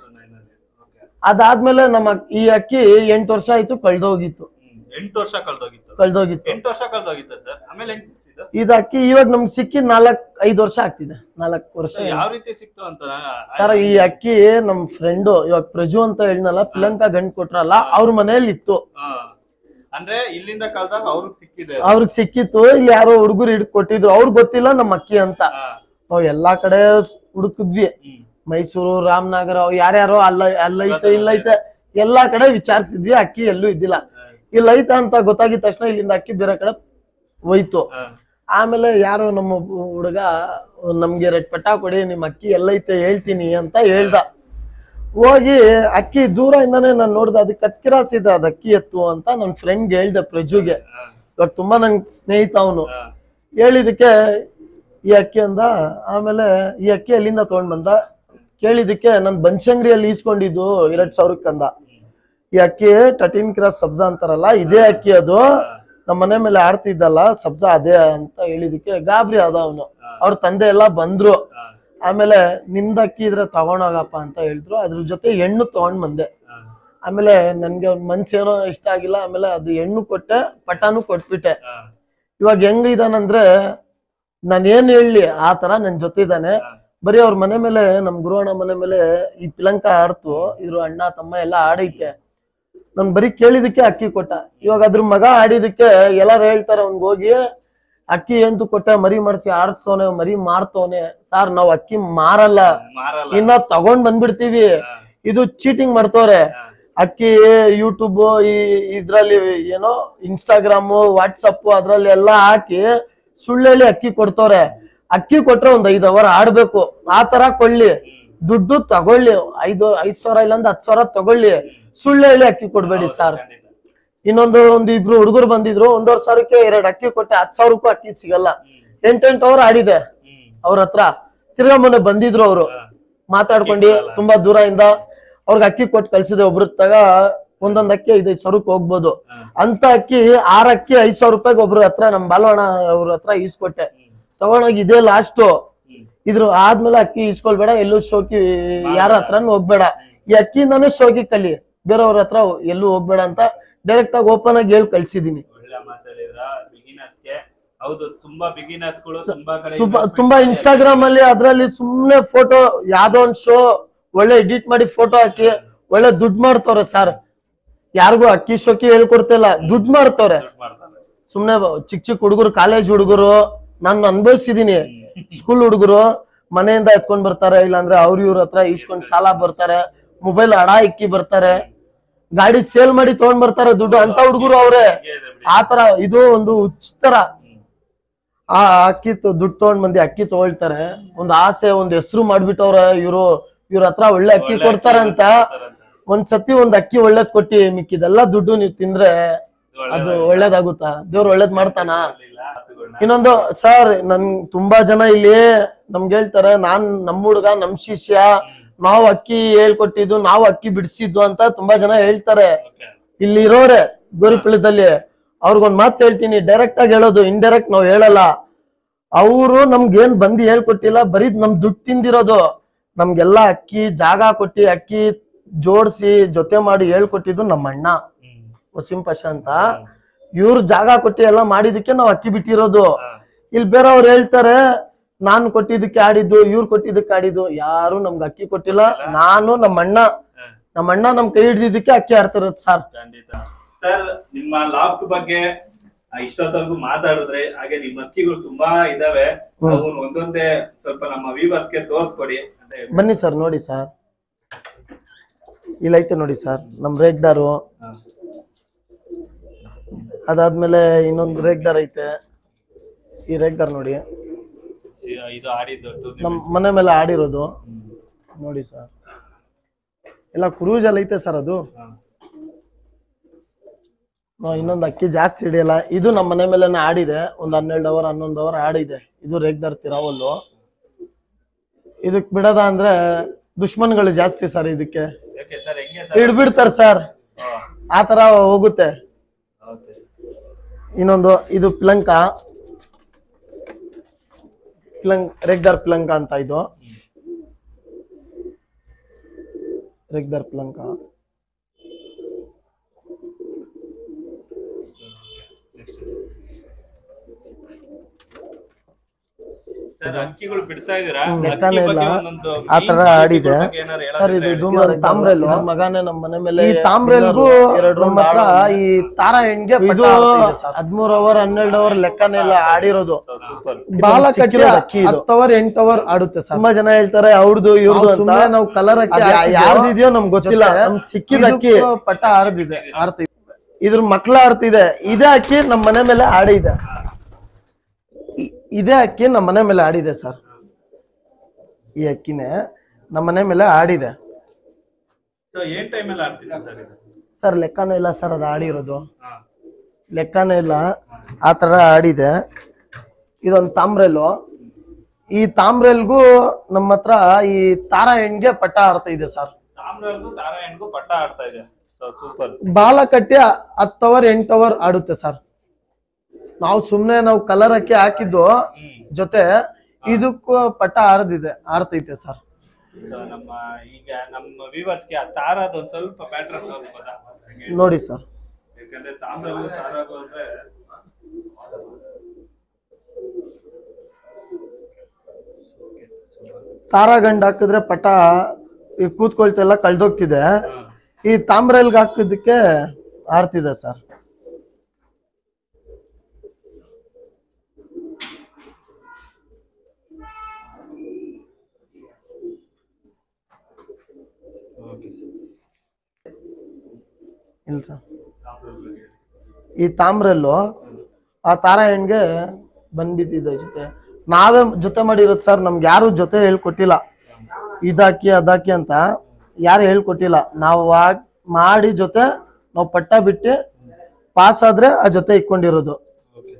ಅದಾದ್ಮೇಲೆ ನಮ್ಮ ಅಕ್- ಈ ಅಕ್ಕಿ ಎಂಟು ವರ್ಷ ಆಯ್ತು ಕಳ್ದೋಗಿತ್ತು ಎಂಟು ವರ್ಷ ಕಳ್ದೋಗಿತ್ತು ಕಳ್ದೋಗಿತ್ತು ಎಂಟು ವರ್ಷ ಕಳ್ದೋಗಿತ್ತು ಸರ್ ಆಮೇಲೆ ಹೆಂಗ್ ಸಿಕ್ತಿದ್ದು ಇದು ಅಕ್ಕಿ ಇವಾಗ ನಮ್ಗೆ ಸಿಕ್ಕಿ ನಾಲ್ಕ್ ಐದ್ ವರ್ಷ ಆಗ್ತಿದೆ ನಾಲ್ಕ್ ವರ್ಷ So, ಯಾವ ರೀತಿ ಸಿಕ್ತು ಅಂತ ಸರ್ ಈ ಅಕ್ಕಿ ನಮ್ ಫ್ರೆಂಡ್ ಇವಾಗ ಪ್ರಜು ಅಂತ ಹೇಳಿದ್ನಲ್ಲ ಪ್ರಿಯಾಂಕಾ ಗಂಡ್ ಕೊಟ್ರಲ್ಲ ಅವ್ರ ಮನೇಲಿ ಇತ್ತು ಹಾ. ಅಂದ್ರೆ ಇಲ್ಲಿಂದ ಕಳ್ದಾಗ ಅವ್ರಿಗೆ ಸಿಕ್ಕಿದೆ ಅದು. ಅವ್ರಿಗೆ ಸಿಕ್ಕಿತ್ತು ಇಲ್ಲಿ ಯಾರೋ ಹುಡುಗರು ಹಿಡ್ ಕೊಟ್ಟಿದ್ರು ಅವ್ರಿಗೆ ಗೊತ್ತಿಲ್ಲ ನಮ್ಮ ಅಕ್ಕಿ ಅಂತ ಹಾ. ನಾವ್ ಎಲ್ಲಾ ಕಡೆ ಹುಡುಕಿದ್ವಿ ಹ್ಮ್. ಮೈಸೂರು ರಾಮನಗರ ಯಾರ್ಯಾರೋ ಅಲ್ಲ ಅಲ್ಲೈತೆ ಇಲ್ಲೈತೆ ಎಲ್ಲಾ ಕಡೆ ವಿಚಾರಿಸಿದ್ವಿ ಅಕ್ಕಿ ಎಲ್ಲೂ ಇದ್ದಿಲ್ಲ ಇಲ್ಲಿ ಐತ ಅಂತ ಗೊತ್ತಾಗಿದ ತಕ್ಷಣ ಇಲ್ಲಿಂದ ಅಕ್ಕಿ ಬೇರೆ ಕಡೆ ಹೋಯ್ತು ಆಮೇಲೆ ಯಾರೋ ನಮ್ಮ ಹುಡುಗ ನಮ್ಗೆ ರೆಡ್ ಪಟ್ಟ ಕೊಡಿ ನಿಮ್ ಅಕ್ಕಿ ಎಲ್ಲೈತೆ ಹೇಳ್ತೀನಿ ಅಂತ ಹೇಳ್ದ ಹೋಗಿ ಅಕ್ಕಿ ದೂರದಿಂದಾನೇ ನಾನು ನೋಡ್ದೆ ಅದಕ್ಕೆ ಕತ್ಕಿರಾಸ್ ಇದೆ ಅದ್ ಅಕ್ಕಿ ಎತ್ತು ಅಂತ ನನ್ನ ಫ್ರೆಂಡ್ಗೆ ಹೇಳ್ದೆ ಪ್ರಜುಗೆ ಇವಾಗ ತುಂಬಾ ನನ್ ಸ್ನೇಹಿತ ಅವನು ಹೇಳಿದಕ್ಕೆ ಈ ಅಕ್ಕಿ ಅಂದ ಆಮೇಲೆ ಈ ಅಕ್ಕಿ ಅಲ್ಲಿಂದ ತಗೊಂಡ್ ಬಂದ ಕೇಳಿದಕ್ಕೆ ನನ್ ಬನ್ಶಂಗ್ರಿಯಲ್ಲಿ ಈಸ್ಕೊಂಡಿದ್ದು ಎರಡ್ ಸಾವಿರಕ್ಕೆ ಅಂದ ಈ ಅಕ್ಕಿ ಟಟೀನ್ ಕ್ರಾಸ್ ಸಬ್ಜಾ ಅಂತಾರಲ್ಲ ಇದೇ ಅಕ್ಕಿ ಅದು ನಮ್ಮ ಮನೆ ಮೇಲೆ ಆಡ್ತಿದ್ದಲ್ಲ ಸಬ್ಜಾ ಅದೇ ಅಂತ ಹೇಳಿದಕ್ಕೆ ಗಾಬರಿ ಆದ ಅವನು ಅವ್ರ ತಂದೆ ಎಲ್ಲ ಬಂದ್ರು ಆಮೇಲೆ ನಿಮ್ದು ಅಕ್ಕಿ ಇದ್ರೆ ತಗೊಂಡೋಗಪ್ಪ ಅಂತ ಹೇಳಿದ್ರು ಅದ್ರ ಜೊತೆ ಹೆಣ್ಣು ತಗೊಂಡ್ ಬಂದೆ ಆಮೇಲೆ ನನ್ಗೆ ಅವ್ನ್ ಮನ್ಸೇನೋ ಇಷ್ಟ ಆಗಿಲ್ಲ ಆಮೇಲೆ ಅದು ಹೆಣ್ಣು ಕೊಟ್ಟೆ ಪಟಾನು ಕೊಟ್ಬಿಟ್ಟೆ ಇವಾಗ ಹೆಂಗ್ ಇದಾನಂದ್ರೆ ನಾನ್ ಏನ್ ಹೇಳಿ ಆ ತರ ನನ್ ಜೊತೆ ಇದ್ದಾನೆ ಬರೀ ಅವ್ರ ಮನೆ ಮೇಲೆ ನಮ್ ಗುರುವಣ್ಣ ಮನೆ ಮೇಲೆ ಈ ಪಿಲಂಕ ಆಡ್ತು ಇದ್ರು ಅಣ್ಣ ತಮ್ಮ ಎಲ್ಲ ಆಡೈತೆ ನಾನ್ ಬರೀ ಕೇಳಿದಕ್ಕೆ ಅಕ್ಕಿ ಕೊಟ್ಟ ಇವಾಗ ಅದ್ರ ಮಗ ಆಡಿದಕ್ಕೆ ಎಲ್ಲಾರು ಹೇಳ್ತಾರೆ ಅವ್ನ್ಗ್ ಹೋಗಿ ಅಕ್ಕಿ ಎಂತು ಕೊಟ್ಟೆ ಮರಿ ಮಾಡಿಸಿ ಆಡ್ಸ್ತವನೆ ಮರಿ ಮಾರ್ತವನೆ ಸಾರ್ ನಾವ್ ಅಕ್ಕಿ ಮಾರಲ್ಲ ಮಾರಲ್ಲ ಇನ್ನ ತಗೊಂಡ್ ಬಂದ್ಬಿಡ್ತೀವಿ ಇದು ಚೀಟಿಂಗ್ ಮಾಡ್ತವ್ರೆ ಅಕ್ಕಿ ಯೂಟ್ಯೂಬ್ ಈ ಇದ್ರಲ್ಲಿ ಏನೋ ಇನ್ಸ್ಟಾಗ್ರಾಮು ವಾಟ್ಸಪ್ ಅದ್ರಲ್ಲಿ ಎಲ್ಲಾ ಹಾಕಿ ಸುಳ್ಳು ಹೇಳಿ ಅಕ್ಕಿ ಕೊಡ್ತವ್ರೆ ಅಕ್ಕಿ ಕೊಟ್ರೆ ಒಂದ್ ಐದ್ ಅವರ್ ಆಡ್ಬೇಕು ಆ ತರ ಕೊಳ್ಳಿ ದುಡ್ಡು ತಗೊಳ್ಳಿ ಐದು ಐದ್ ಸಾವಿರ ಇಲ್ಲಾಂದ್ರೆ ಹತ್ ಸಾವಿರ ತಗೊಳ್ಳಿ ಸುಳ್ಳು ಹೇಳಿ ಅಕ್ಕಿ ಕೊಡ್ಬೇಡಿ ಸರ್ ಇನ್ನೊಂದು ಒಂದ್ ಇಬ್ರು ಹುಡುಗರು ಬಂದಿದ್ರು ಒಂದೂವರೆ ಸಾವಿರಕ್ಕೆ ಎರಡ್ ಅಕ್ಕಿ ಕೊಟ್ಟೆ ಹತ್ ಸಾವಿರಕ್ಕೂ ಅಕ್ಕಿ ಸಿಗಲ್ಲ ಎಂಟೆಂಟು ಅವರ್ ಆಡಿದೆ ಅವ್ರ ಹತ್ರ ತಿರ್ಗಾ ಮೊನ್ನೆ ಬಂದಿದ್ರು ಅವರು ಮಾತಾಡ್ಕೊಂಡು ತುಂಬಾ ದೂರ ಇಂದ ಅವ್ರಿಗೆ ಅಕ್ಕಿ ಕೊಟ್ಟು ಕಳ್ಸಿದೆ ಒಬ್ರ ತಗ ಒಂದೊಂದ್ ಅಕ್ಕಿ ಐದೈದು ಸಾವಿರಕ್ಕೆ ಹೋಗ್ಬೋದು ಅಂತ ಅಕ್ಕಿ ಆರ್ ಅಕ್ಕಿ ಐದ್ ಸಾವಿರ ರೂಪಾಯಿಗೆ ಒಬ್ರ ಹತ್ರ ನಮ್ ಬಾಲವಣ ಅವ್ರ ಹತ್ರ ಈಸ್ಕೊಟ್ಟೆ ತಗೊಂಡೋಗಿ ಇದೇ ಲಾಸ್ಟ್ ಇದ್ರ ಆದ್ಮೇಲೆ ಅಕ್ಕಿ ಈಸ್ಕೊಳ್ಬೇಡ ಎಲ್ಲೂ ಶೋಕಿ ಯಾರ ಹತ್ರನೂ ಹೋಗ್ಬೇಡ ಈ ಅಕ್ಕಿಯಿಂದಾನೇ ಶೋಕಿ ಕಲಿ ಬೇರೆಯವ್ರ ಹತ್ರ ಎಲ್ಲೂ ಹೋಗ್ಬೇಡ ಅಂತ ಡೈರೆಕ್ಟ್ ಆಗಿ ಓಪನ್ ಆಗಿ ಹೇಳಿ ಕಳ್ಸಿದೀನಿ ಒಳ್ಳೆ ಮಾತಾಡಿದ್ರ ಬಿಗಿನರ್ಸ್ಗೆ ಹೌದು ತುಂಬಾ ಬಿಗಿನರ್ಸ್ಗಳು ತುಂಬಾ ಕಡೆ ತುಂಬಾ investment ತುಂಬಾ ಇದೆ. ಇನ್ಸ್ಟಾಗ್ರಾಮ್ ಅಲ್ಲಿ ಅದ್ರಲ್ಲಿ ಸುಮ್ನೆ ಫೋಟೋ ಯಾವ್ದೋ ಒಂದ್ ಶೋ ಒಳ್ಳೆ ಎಡಿಟ್ ಮಾಡಿ ಫೋಟೋ ಹಾಕಿ ಒಳ್ಳೆ ದುಡ್ಡು ಮಾಡ್ತವ್ರೆ ಸರ್ ಯಾರಿಗೂ ಅಕ್ಕಿ ಶೋಕಿ ಹೇಳ್ಕೊಡ್ತಿಲ್ಲ ದುಡ್ಡು ಮಾಡ್ತವ್ರೆ ದುಡ್ಡು ಮಾಡ್ತಾರೆ. ಸುಮ್ನೆ ಚಿಕ್ಕ ಚಿಕ್ಕ ಹುಡುಗರು ಕಾಲೇಜ್ ಹುಡುಗರು ನಾನು ಅನುಭವಿಸಿದೀನಿ ಸ್ಕೂಲ್ ಹುಡುಗರು ಮನೆಯಿಂದ ಎತ್ಕೊಂಡ್ ಬರ್ತಾರೆ ಇಲ್ಲಾಂದ್ರೆ ಅವ್ರ ಇವ್ರ ಹತ್ರ ಈಸ್ಕೊಂಡ್ ಸಾಲ ಬರ್ತಾರೆ ಮೊಬೈಲ್ ಅಡ ಇಕ್ಕಿ ಬರ್ತಾರೆ ಗಾಡಿ ಸೇಲ್ ಮಾಡಿ ತಗೊಂಡ್ ಬರ್ತಾರೆ ದುಡ್ಡು ಅಂತ ಹುಡುಗರು ಅವ್ರೆ ಹಂಗೆ ಇದೆ ಬಿಡಿ. ಆ ತರ ಇದು ಒಂದು ಹುಚ್ಚ ತರ ಆ ಅಕ್ಕಿ ತ- ದುಡ್ಡು ತಗೊಂಡ್ ಬಂದು ಅಕ್ಕಿ ತಗೊಳ್ತಾರೆ ಒಂದ್ ಆಸೆ ಒಂದ್ ಹೆಸರು ಮಾಡ್ಬಿಟ್ಟವ್ರ ಇವ್ರು ಇವ್ರ ಹತ್ರ ಒಳ್ಳೆ ಅಕ್ಕಿ ಒಳ್ಳೆ ಕೊಡ್ತಾರಂತ ಕೊಡ್ತಾರಂತ. ಒಂದ್ ಸತಿ ಒಂದ್ ಅಕ್ಕಿ ಒಳ್ಳೇದ್ ಕೊಟ್ಟಿ ಮಿಕ್ಕಿದೆಲ್ಲ ದುಡ್ಡು ನೀವು ತಿಂದ್ರೆ ಅದು ಒಳ್ಳೇದಾಗುತ್ತಾ ದೇವ್ರು ಒಳ್ಳೇದ್ ಮಾಡ್ತಾನ ಇಲ್ಲ, ಹತ್ತುಗಳ್ನ. ಇನ್ನೊಂದು ಸರ್ ನನ್ ತುಂಬಾ ಜನ ಇಲ್ಲಿ ನಮ್ಗೆ ಹೇಳ್ತಾರೆ ನಾನ್ ನಮ್ ಹುಡ್ಗ ನಮ್ ಶಿಷ್ಯ ನಾವ್ ಅಕ್ಕಿ ಹೇಳ್ಕೊಟ್ಟಿದ್ದು ನಾವ್ ಅಕ್ಕಿ ಬಿಡಿಸಿದ್ದು ಅಂತ ತುಂಬಾ ಜನ ಹೇಳ್ತಾರೆ Okay. ಇಲ್ಲಿ ಇರೋರೆ ಗೋರಿಪಳ್ಳದಲ್ಲಿ ಅವ್ರಿಗೊಂದ್ ಮಾತು ಹೇಳ್ತೀನಿ ಡೈರೆಕ್ಟ್ ಆಗಿ ಹೇಳೋದು ಇಂಡೈರೆಕ್ಟ್ ನಾವ್ ಹೇಳಲ್ಲ ಅವರು ನಮ್ಗೇನ್ ಬಂದು ಹೇಳ್ಕೊಟ್ಟಿಲ್ಲ ಬರೀ ನಮ್ ದುಡ್ಡು ತಿಂದಿರೋದು ನಮ್ಗೆಲ್ಲ ಅಕ್ಕಿ ಜಾಗ ಕೊಟ್ಟಿ ಅಕ್ಕಿ ಜೋಡ್ಸಿ ಜೊತೆ ಮಾಡಿ ಹೇಳ್ಕೊಟ್ಟಿದ್ದು ನಮ್ಮ ಅಣ್ಣ ಹ್ಮ್. ವಸೀಂ ಪಶ ಅಂತ ಇವ್ರು ಜಾಗ ಕೊಟ್ಟಿ ಎಲ್ಲ ಮಾಡಿದಕ್ಕೆ ನಾವ್ ಅಕ್ಕಿ ಬಿಟ್ಟಿರೋದು ಹಾ. ಇಲ್ಲಿ ಬೇರೆಯವ್ರು ಹೇಳ್ತಾರೆ ನಾನು ಕೊಟ್ಟಿದ್ದಕ್ಕೆ ಆಡಿದ್ದು ಇವ್ರು ಕೊಟ್ಟಿದ್ದಕ್ಕೆ ಆಡಿದ್ದು ಯಾರು ನಮ್ಗೆ ಅಕ್ಕಿ ಕೊಟ್ಟಿಲ್ಲ ನಾನು ನಮ್ಮ ಅಣ್ಣ ಹಾ. ನಮ್ಮ ಅಣ್ಣ ನಮ್ ಕೈ ಹಿಡ್ದಿದ್ದಕ್ಕೆ ಅಕ್ಕಿ ಆಡ್ತಿರೋದು ಸರ್ ಖಂಡಿತ ಸರ್ ನಿಮ್ಮ ಲಾಫ್ಟ್ ಬಗ್ಗೆ ಆ, ಇಷ್ಟೊತ್ತವರೆಗೂ ಮಾತಾಡಿದ್ರೆ ಹಾಗೆ ನಿಮ್ಮ ಅಕ್ಕಿಗಳು ತುಂಬಾ ಇದಾವೆ ಹ್ಮ್. ಅವನ್ ಒಂದೊಂದೇ ಸ್ವಲ್ಪ ನಮ್ಮ ವ್ಯೂವರ್ಸ್ಗೆ ತೋರಿಸ್ಕೊಡಿ ಅಂತ ಹೇಳಿ ಬನ್ನಿ ಸರ್ ನೋಡಿ ಸರ್ ಇಲ್ಲೈತೆ ನೋಡಿ ಸರ್ ನಮ್ ರೇಗ್ದಾರು ಹಾ. ಅದಾದ್ಮೇಲೆ ಇನ್ನೊಂದು ರೇಗ್ದಾರ್ ಐತೆ ಈ ರೇಗ್ದಾರ್ ನೋಡಿ ಸಿ- ಇದು ಆಡಿದ್ದು tournament. ನಮ್ ಮನೆ ಮೇಲೆ ಆಡಿರೋದು ಹ್ಮ್. ನೋಡಿ ಸರ್ ಎಲ್ಲ ಕ್ರೂಸ್ ಅಲ್ಲಿ ಐತೆ ಸರ್ ಅದು ಹಾ. ನಾವ್ ಇನ್ನೊಂದು ಅಕ್ಕಿ ಜಾಸ್ತಿ ಹಿಡಿಯಲ್ಲ ಇದು ನಮ್ಮ ಮನೆ ಮೇಲೆ ಆಡಿದೆ ಒಂದ್ ಹನ್ನೆರಡು ಅವರ್ ಹನ್ನೊಂದು ಅವರ್ ಆಡಿದೆ ಇದು ರೇಗ್ದಾರ್ ತಿರಾವಲ್ಲು ಇದಕ್ ಬಿಡದ ಅಂದ್ರೆ ದುಶ್ಮನ್ಗಳು ಜಾಸ್ತಿ ಸರ್ ಇದಕ್ಕೆ ಯಾಕೆ ಸರ್ ಹೆಂಗೆ ಸರ್ ಹಿಡ್ಬಿಡ್ತಾರೆ ಸರ್ ಆ ತರ ಹೋಗುತ್ತೆ ಓಕೆ ಇನ್ನೊಂದು ಇದು ಪ್ಲಂಕ ಪ್ಲಂಕ್ ರೆಗ್ದಾರ್ ಪ್ಲಂಕ ಅಂತ ಇದು ರೆಗ್ದಾರ್ ಪ್ಲಂಕ ಸರ್ ಅಕ್ಕಿಗಳು ಬಿಡ್ತಾ ಇದೀರಾ ಹ್ಮ್, ಅಕ್ಕಿ ಲೆಕ್ಕನೇ ಬಗ್ಗೆ ಇಲ್ಲ. ಒಂದೊಂದು ಆ main ತರ ಮಾಹಿತಿ ಆಡಿದೆ. ಬಗ್ಗೆ ಏನಾದ್ರು ಸರ್ ಹೇಳೋದಿದ್ರೆ ಇದು ಹೇಳಿ. ಇದು ತಾಮ್ರೆಲ್ಲು ಮಗನೇ ನಮ್ಮ ಮನೆ ಮೇಲೆ ಈ ತಾಮ್ರೆಲ್ಗೂ ಎರಡು ನಮ್ಮ ಹತ್ರ ಈ ತಾರ ಹೆಣ್ಗೆ ಇದು ಹದ್ಮೂರ್ ಅವರ್ ಹನ್ನೆರಡು ಅವರ್ ಲೆಕ್ಕನೇ ಇಲ್ಲ ಆಡಿರೋದು Super. ಬಾಲ ಕಟ್ಟಿ ಹತ್ತು ಅವರ್ ಎಂಟ್ ಅವರ್ ಆಡುತ್ತೆ ಸರ್ ತುಂಬಾ ಜನ ಹೇಳ್ತಾರೆ ಅವ್ರದ್ದು ಇವ್ರದ್ದು ಅಂತ ನಾವು ಕಲರ್ ಯಾರ್ದಿದೆಯೋ ನಮ್ಗೆ ಗೊತ್ತಿಲ್ಲ ನಮ್ಗೆ ಸಿಕ್ಕಿದ ಅಕ್ಕಿ ಪಟ್ಟ ಆರ್ದಿದೆ ಆರ್ತಿ ಇದ್ರ ಮಕ್ಳ ಆಡ್ತಿದೆ ಇದೇ ಅಕ್ಕಿ ನಮ್ಮ ಮನೆ ಮೇಲೆ ಆಡಿದೆ ಇ- ಇದೇ ಅಕ್ಕಿ ನಮ್ಮ ಮನೆ ಮೇಲೆ ಆಡಿದೆ ಸರ್ ಈ ಅಕ್ಕಿನೇ ನಮ್ಮ ಮನೆ ಮೇಲೆ ಆಡಿದೆ ಸೊ ಏನ್ ಟೈಮಲ್ಲಿ ಆಡ್ತಿದ್ದೆ ಸರ್ ಇದು ಸರ್ ಲೆಕ್ಕನೇ ಇಲ್ಲ ಸರ್ ಅದು ಆಡಿರೋದು ಹಾ ಲೆಕ್ಕನೇ ಇಲ್ಲ ಆ ಥರ ಆಡಿದೆ ಇದೊಂದು ತಾಮ್ರೆಲ್ಲು ಈ ತಾಮ್ರೆಲ್ಗೂ ನಮ್ಮ ಹತ್ರ ಈ ತಾರ ಹೆಣ್ಗೆ ಪಟ್ಟ ಆಡ್ತಾ ಇದೆ ಸರ್ ತಾಮ್ರಗೂ ತಾರಾ ಹೆಣ್ಗೂ ಪಟ್ಟ ಆಡ್ತಾ ಇದೆ ಸೊ ಸೂಪರ್ ಬಾಲ ಕಟ್ಟಿ ಹತ್ತು ಅವರ್ ಎಂಟು ಅವರ್ ಆಡುತ್ತೆ ಸರ್ ನಾವು ಸುಮ್ನೆ ನಾವು ಕಲರ್ ಹಾಕಿ ಹಾಕಿದ್ದು ಹ್ಮ್ ಜೊತೆ ಇದಕ್ಕೂ ಪಟ್ಟ ಆಡ್ದಿದೆ ಆಡ್ತೈತೆ ಸರ್ ಸೊ ನಮ್ಮ ಈಗ ನಮ್ಮ ವ್ಯೂವರ್ಸ್ಗೆ ಆ ತಾರಾದ ಒಂದ್ ಸ್ವಲ್ಪ ಪ್ಯಾಟರ್ನ್ ತೋರಿಸ್ಬೋದಾ ನೋಡಿ ಸರ್ ಯಾಕಂದ್ರೆ ತಾಮ್ರಗೂ ತಾರಾಗೂ ಅಂದ್ರೆ ತಾರಾ ಗಂಡ್ ಹಾಕಿದ್ರೆ ಪಟ್ಟ ಈ ಕೂತ್ಕೊಳ್ತೆಲ್ಲ ಕಳ್ದೋಗ್ತಿದೆ ಈ ತಾಮ್ರೆಲ್ಗೆ ಹಾಕಿದ್ದಕ್ಕೆ ಆಡ್ತಿದೆ ಸರ್ ಓಕೆ ಇಲ್ಲ ಸರ್ ಈ ತಾಮ್ರಲ್ಲು ಆ ತಾರ ಹೆಣ್ಗೆ ಬಂದ್ಬಿಟ್ಟಿದೆ ಜೊತೆ ನಾವೇ ಜೊತೆ ಮಾಡಿರೋದು ಸರ್ ನಮ್ಗೆ ಯಾರು ಜೊತೆ ಹೇಳ್ಕೊಟ್ಟಿಲ್ಲ ಇದಾಕಿ ಅದಾಕಿ ಅಂತ ಯಾರು ಹೇಳ್ಕೊಟ್ಟಿಲ್ಲ ನಾವು ಆ- ಮಾಡಿ ಜೊತೆ ನಾವು ಪಟ್ಟ ಬಿಟ್ಟು ಪಾಸ್ ಆದ್ರೆ ಆ ಜೊತೆ ಇಟ್ಕೊಂಡಿರೋದು ಓಕೆ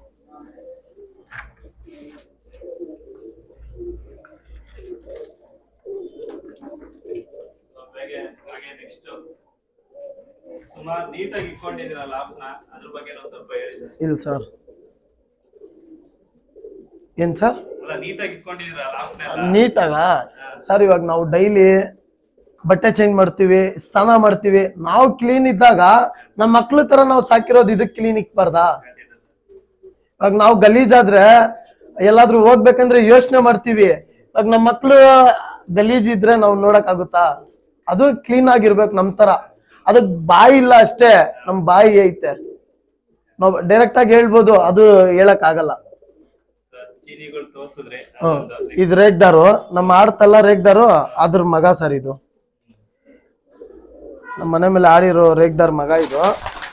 ಹಾಗೆ ಹಾಗೆ ನೆಕ್ಸ್ಟ್ ಸುಮಾರು ನೀಟಾಗಿ ಇಟ್ಕೊಂಡಿದ್ದೀರಲ್ಲ ಆಪ್ನ ಅದ್ರ ಬಗ್ಗೆ ನಾವು ಸ್ವಲ್ಪ ಹೇಳಿ ಸರ್ ಇಲ್ಲ ಸರ್ ಏನ್ ಸರ್ ಅಲ್ಲ ನೀಟಾಗಿ ಇಟ್ಕೊಂಡಿದ್ದೀರಲ್ಲ ಆಪ್ನೆಲ್ಲ ನೀಟಾಗ ಸರ್ ಇವಾಗ ನಾವು ಡೈಲಿ ಬಟ್ಟೆ ಚೇಂಜ್ ಮಾಡ್ತೀವಿ ಸ್ನಾನ ಮಾಡ್ತೀವಿ ನಾವು ಕ್ಲೀನ್ ಇದ್ದಾಗ ನಮ್ಮ ಮಕ್ಳ ತರ ನಾವು ಸಾಕಿರೋದು ಇದಕ್ ಕ್ಲೀನ್ ಇಕ್ಬಾರ್ದಾ ಇವಾಗ ನಾವು ಗಲೀಜಾದ್ರೆ ಎಲ್ಲಾದ್ರೂ ಹೋಗ್ಬೇಕಂದ್ರೆ ಯೋಚನೆ ಮಾಡ್ತೀವಿ ಇವಾಗ ನಮ್ಮ ಮಕ್ಳು ಗಲೀಜ್ ಇದ್ರೆ ನಾವು ನೋಡಕ್ ಆಗುತ್ತಾ ಅದು ಕ್ಲೀನ್ ಆಗಿರ್ಬೇಕು ನಮ್ ತರ ಅದಕ್ ಬಾಯಿ ಇಲ್ಲ ಅಷ್ಟೇ ನಮ್ ಬಾಯಿ ಐತೆ ನಾವು ಡೈರೆಕ್ಟ್ ಆಗಿ ಹೇಳ್ಬೋದು ಅದು ಹೇಳಕ್ ಆಗಲ್ಲ ಸರ್ ಚೀನಿಗಳು ತೋರ್ಸಿದ್ರೆ ಹ್ಮ್. ಅದೊಂದು ಇದು ರೇಗ್ದಾರು ನಮ್ಮ ಆಡ್ತಲ್ಲ ರೇಗ್ದಾರು ಅದ್ರ ಮಗ ಸರ್ ಇದು ನಮ್ಮ ಮನೆ ಮೇಲೆ ಆಡಿರೋ ರೇಗ್ದಾರ್ ಮಗ ಇದು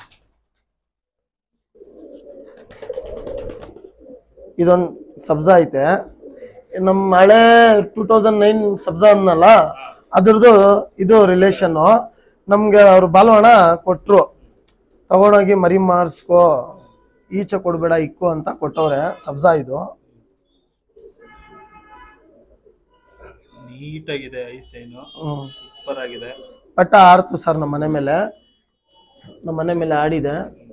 ಇದೊಂದ್ ಸಬ್ಜಾ ಐತೆ ನಮ್ಮ ಹಳೆ ಟೂ ತೌಸಂಡ್ ನೈನ್ ಸಬ್ಜಾ ಅನ್ನಲ್ಲ ಅದ್ರದ್ದು ಇದು ರಿಲೇಷನ್ ನಮ್ಗೆ ಅವ್ರು ಬಾಲವಣ ಕೊಟ್ರು ತಗೊಂಡೋಗಿ ಮರಿ ಮಾಡಿಸ್ಕೋ ಈಚೆ ಕೊಡ್ಬೇಡ ಇಕ್ಕು ಅಂತ ಕೊಟ್ಟವ್ರೆ ಸಬ್ಜಾ ಇದು ನೀಟಾಗಿದೆ ಐಸ್ ಏನು ಹ್ಮ್ ಸೂಪರ್ ಆಗಿದೆ ಪಟ್ಟ ಆಡ್ತು ಸರ್ ನಮ್ಮ ಮನೆ ಮೇಲೆ ನಮ್ಮ ಮನೆ ಮೇಲೆ ಆಡಿದೆ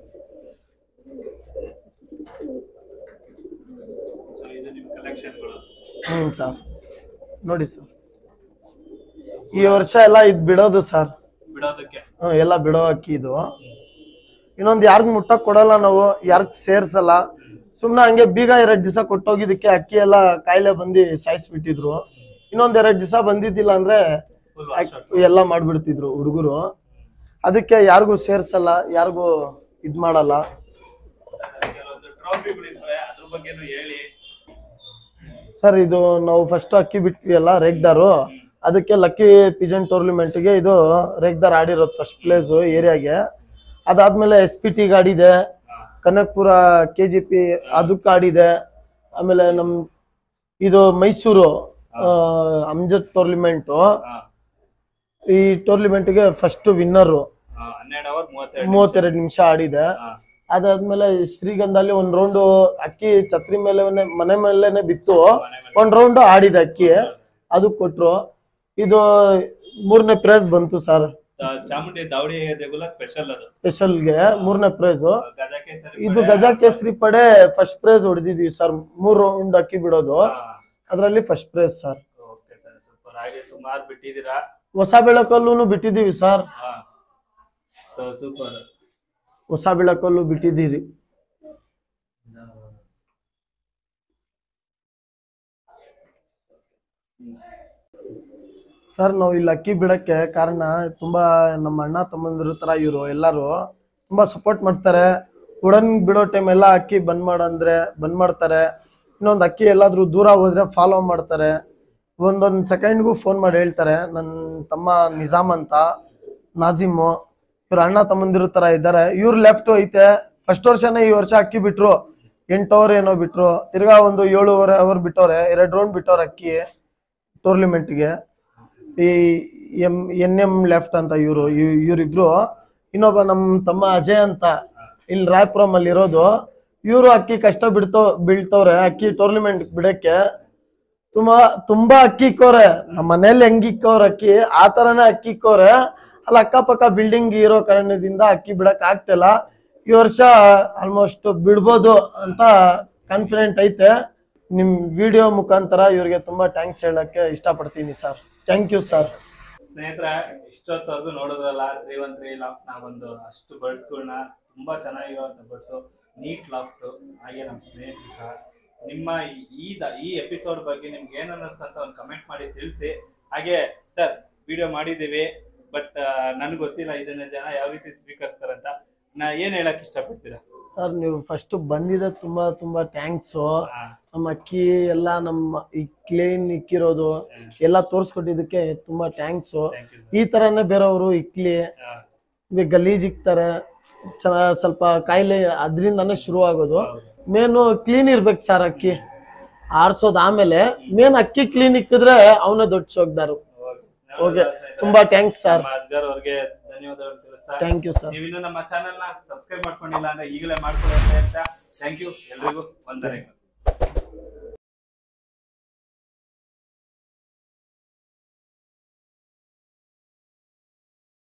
ಸೊ ಇದು ನಿಮ್ ಕಲೆಕ್ಷನ್ಗಳು ಹ್ಮ್ ಸರ್ ನೋಡಿ ಸರ್ ಈ ವರ್ಷ ಎಲ್ಲ ಇದ್ ಬಿಡೋದು ಸರ್ ಬಿಡೋದಕ್ಕೆ ಹ್ಮ್, ಎಲ್ಲ ಬಿಡೋ ಅಕ್ಕಿ ಇದು ಇನ್ನೊಂದ್ ಯಾರ್ಗ್ ಮುಟ್ಟಕ್ ಕೊಡಲ್ಲ ನಾವು ಯಾರ್ಗ್ ಸೇರ್ಸಲ್ಲ ಸುಮ್ನೆ ಹಂಗೆ ಬೀಗ ಎರಡ್ ದಿವಸ ಕೊಟ್ಟೋಗಿದ್ದಕ್ಕೆ ಅಕ್ಕಿ ಎಲ್ಲ ಕಾಯಿಲೆ ಬಂದು ಸಾಯಿಸ್ಬಿಟ್ಟಿದ್ರು ಇನ್ನೊಂದ್ ಎರಡ್ ದಿವಸ ಬಂದಿದ್ದಿಲ್ಲ ಅಂದ್ರೆ ಫುಲ್ ಅಕ್ಕಿ ಎಲ್ಲ ಮಾಡ್ಬಿಡ್ತಿದ್ರು ಹುಡುಗರು ಅದಕ್ಕೆ ಯಾರಿಗೂ ಸೇರ್ಸಲ್ಲ ಯಾರಿಗೂ ಇದ್ ಮಾಡಲ್ಲ ಕೆಲವೊಂದು ಟ್ರಾಫಿಗಳಿರ್ತವೆ ಅದ್ರ ಬಗ್ಗೆನೂ ಹೇಳಿ ಸರ್ ಇದು ನಾವು ಫಸ್ಟ್ ಅಕ್ಕಿ ಬಿಟ್ವಿ ಅಲ್ಲ ರೇಗ್ದಾರು ಅದಕ್ಕೆ ಲಕ್ಕಿ ಪಿಜನ್ ಟೂರ್ನಿಮೆಂಟ್ಗೆ ಇದು ರೇಗ್ದಾರ್ ಆಡಿರೋದು ಫಸ್ಟ್ ಪ್ಲೇಸ್ ಏರಿಯಾಗೆ ಅದಾದ್ಮೇಲೆ ಎಸ್ ಪಿ ಟಿಗೆ ಆಡಿದೆ ಕನಕಪುರ ಕೆ ಜಿ ಪಿ ಅದಕ್ಕೆ ಆಡಿದೆ ಆಮೇಲೆ ನಮ್ ಇದು ಮೈಸೂರು ಆ, ಅಮ್ಜದ್ ಟೂರ್ನಿಮೆಂಟು ಹಾ ಈ ಟೂರ್ನಿಮೆಂಟ್ಗೆ ಫಸ್ಟ್ ವಿನ್ನರು ಹಾ, ಹನ್ನೆರಡು ಅವರ್ ಮೂವತ್ತೆರಡು ಮೂವತ್ತೆರಡು ನಿಮಿಷ ಆಡಿದೆ ಹಾ ಅದಾದ್ಮೇಲೆ ಶ್ರೀಗಂಧಲ್ಲಿ ಒಂದ್ ರೌಂಡ್ ಅಕ್ಕಿ ಛತ್ರಿ ಮೇಲೆ ಮನೆ ಮೇಲೆನೆ ಬಿತ್ತು ಮನೆ ಮೇಲೆ. ಒಂದ್ ರೌಂಡ್ ಆಡಿದ ಅಕ್ಕಿ ಅದು ಕೊಟ್ರು ಇದು ಮೂರನೇ ಪ್ರೈಸ್ ಬಂತು ಸರ್ ಆ, ಚಾಮುಂಡಿ ದಾವಡಿ ದೇಗುಲ ಸ್ಪೆಷಲ್ ಅದು ಸ್ಪೆಷಲ್ಗೆ ಮೂರನೇ ಪ್ರೈಸ್ ಗಜಕ್ಕೆ ಸರಿ ಇದು ಗಜ ಕೇಸರಿ ಪಡೆ ಫಸ್ಟ್ ಪ್ರೈಸ್ ಹೊಡೆದಿದ್ವಿ ಸರ್ ಮೂರ್ ರೌಂಡ್ ಅಕ್ಕಿ ಬಿಡೋದು ಅದ್ರಲ್ಲಿ first prize sir okay sir super ಹಾಗೆ ಸುಮಾರು ಬಿಟ್ಟಿದ್ದೀರಾ ಹೊಸ ಬೆಳಕಲ್ಲೂ ಬಿಟ್ಟಿದೀವಿ ಸರ್ ಹಾ ಸೊ ಸೂಪರ್ ಹೊಸ ಬೆಳಕಲ್ಲೂ ಬಿಟ್ಟಿದ್ದೀರಿ ಸರ್ ನಾವು ಇಲ್ಲಿ ಅಕ್ಕಿ ಬಿಡಕ್ಕೆ ಕಾರಣ ತುಂಬಾ ನಮ್ಮ ಅಣ್ಣ ತಮ್ಮಂದಿರ ತರ ಇವರು ಎಲ್ಲಾರು ತುಂಬಾ ಸಪೋರ್ಟ್ ಮಾಡ್ತಾರೆ ಉಡನ್ ಬಿಡೋ ಟೈಮ್ ಎಲ್ಲ ಅಕ್ಕಿ ಬಂದ್ ಮಾಡಂದ್ರೆ ಬಂದ್ ಮಾಡ್ತಾರೆ ಇನ್ನೊಂದು ಅಕ್ಕಿ ಎಲ್ಲಾದ್ರೂ ದೂರ ಹೋದ್ರೆ ಫಾಲೋ ಮಾಡ್ತಾರೆ ಒಂದೊಂದು ಸೆಕೆಂಡ್ಗೂ ಫೋನ್ ಮಾಡಿ ಹೇಳ್ತಾರೆ ನನ್ನ ತಮ್ಮ ನಿಜಾಮ್ ಅಂತ ನಾಜಿಮು ಇವ್ರ ಅಣ್ಣ ತಮ್ಮಂದಿರ ತರ ಇದ್ದಾರೆ ಇವ್ರ ಲೆಫ್ಟ್ ಐತೆ ಫಸ್ಟ್ ವರ್ಷನೇ ಈ ವರ್ಷ ಅಕ್ಕಿ ಬಿಟ್ರು ಎಂಟು ಅವರ್ ಏನೋ ಬಿಟ್ರು ತಿರ್ಗಾ ಒಂದು ಏಳುವರೆ ಅವರ್ ಬಿಟ್ಟವ್ರೆ ಎರಡು ರೌಂಡ್ ಬಿಟ್ಟವ್ರೆ ಅಕ್ಕಿ ಟೂರ್ನಿಮೆಂಟ್ಗೆ ಈ ಎಂ ಎನ್ ಎಂ ಲೆಫ್ಟ್ ಅಂತ ಇವರು ಇವ್ರಿಬ್ರು ಇನ್ನೊಬ್ಬ ನಮ್ಮ ತಮ್ಮ ಅಜಯ್ ಅಂತ ಇಲ್ಲಿ ರಾಯಪುರಂ ಅಲ್ಲಿ ಇರೋದು ಇವರು ಅಕ್ಕಿ ಕಷ್ಟ ಬಿಡ್ತೋ ಬೀಳ್ತವ್ರೆ ಅಕ್ಕಿ ಟೂರ್ನಿಮೆಂಟ್ ಬಿಡಕ್ಕೆ ತುಂಬಾ ತುಂಬಾ ಅಕ್ಕಿ ಇಕ್ಕವ್ರೆ ನಮ್ಮ ಮನೇಲಿ ಹೆಂಗ್ ಇಕ್ಕವ್ರೆ ಅಕ್ಕಿ ಆ ತರನೇ ಅಕ್ಕಿ ಇಕ್ಕವ್ರೆ ಅಲ್ಲಿ ಅಕ್ಕಪಕ್ಕ ಬಿಲ್ಡಿಂಗ್ ಇರೋ ಕಾರಣದಿಂದ ಅಕ್ಕಿ ಬಿಡಕ್ ಆಗ್ತಿಲ್ಲ ಈ ವರ್ಷ ಆಲ್ಮೋಸ್ಟ್ ಬಿಡ್ಬೋದು ಅಂತ ಕಾನ್ಫಿಡೆಂಟ್ ಐತೆ ನಿಮ್ ವಿಡಿಯೋ ಮುಖಾಂತರ ಇವ್ರಿಗೆ ತುಂಬಾ ಥ್ಯಾಂಕ್ಸ್ ಹೇಳಕ್ಕೆ ಇಷ್ಟಪಡ್ತೀನಿ ಸರ್ ಥ್ಯಾಂಕ್ ಯು ಸರ್ ಸ್ನೇಹಿತರೆ ಇಷ್ಟೊತ್ತವರೆಗೂ ನೋಡಿದ್ರಲ್ಲ ತ್ರೀ ಒನ್ ತ್ರೀ ಲಾಫ್ಟ್ ನ ಒಂದು ಅಷ್ಟು ಬರ್ಡ್ಸ್ಗಳನ್ನ ತುಂಬಾ ಚೆನ್ನಾಗಿರುವಂತ ಬರ್ಡ್ಸು ನೀಟ್ ಲಾಫ್ಟ್ ಹಾಗೆ ನಮ್ಮ ಸ್ನೇಹಿತರು ಸಹ ನಿಮ್ಮ ಈ- ಈ ದ- ಈ ಎಪಿಸೋಡ್ ಬಗ್ಗೆ ನಿಮ್ಗೆ ಏನ್ ಅನ್ನಿಸ್ತು ಅಂತ ಒಂದು ಕಮೆಂಟ್ ಮಾಡಿ ತಿಳಿಸಿ ಹಾಗೆ ಸರ್ ವಿಡಿಯೋ ಮಾಡಿದೀವಿ ಬಟ್ ನನ್ಗೆ ಗೊತ್ತಿಲ್ಲ ಇದನ್ನ ಜನ ಯಾವ ರೀತಿ ಸ್ವೀಕರಿಸ್ತಾರಂತ ನಾ ಏನ್ ಹೇಳಕ್ ಇಷ್ಟಪಡ್ತೀರಾ ಸರ್ ನೀವು ಫಸ್ಟ್ ಬಂದಿದೆ ತುಂಬಾ ತುಂಬಾ ಥ್ಯಾಂಕ್ಸು ಆ, ನಮ್ಮ ಅಕ್ಕಿ ಎಲ್ಲ ನಮ್ಮ ಈ ಕ್ಲೀನ್ ಇಕ್ಕಿರೋದು ಎಲ್ಲ ತೋರ್ಸ್ಕೊಟ್ಟಿದ್ದಕ್ಕೆ ತುಂಬಾ ಥ್ಯಾಂಕ್ಸು thank you. ಈ ತರನೇ ಬೇರೆಯವರು ಇಕ್ಲಿ ಆ, ಈಗ ಗಲೀಜ್ ಇಕ್ತಾರೆ ಚೆನ್ನ ಸ್ವಲ್ಪ ಕಾಯಿಲೆ ಅದರಿಂದಾನೇ ಶುರು ಆಗೋದು ಹೌದು. ಮೇನು ಕ್ಲೀನ್ ಇರ್ಬೇಕು ಸರ್ ಅಕ್ಕಿ ಆರ್ಸೋದ್ ಆಮೇಲೆ ಮೇನ್ ಅಕ್ಕಿ ಕ್ಲೀನ್ ಇಕ್ಕಿದ್ರೆ ಅವನೇ ದೊಡ್ಡ ಶೋಕ್ದಾರು Okay. ಓಕೆ ತುಂಬಾ ಥ್ಯಾಂಕ್ಸ್ ಸರ್ ನಮ್ಮ ಅಜ್ಗರ್ ಅವ್ರಿಗೆ ಧನ್ಯವಾದಗಳು ತಿಳಿಸ್ತಾ ಥ್ಯಾಂಕ್ ಯು ಸರ್ ನೀವು ಇನ್ನು ನಮ್ಮ ಚಾನೆಲ್ ನ ಸಬ್ಸ್ಕ್ರೈಬ್ ಮಾಡ್ಕೊಂಡಿಲ್ಲ ಅಂದ್ರೆ ಈಗಲೇ ಮಾಡ್ಕೊಳ್ಳಿ ಅಂತ ಥ್ಯಾಂಕ್ ಯು ಎಲ್ರಿಗೂ ವಂದನೆಗಳು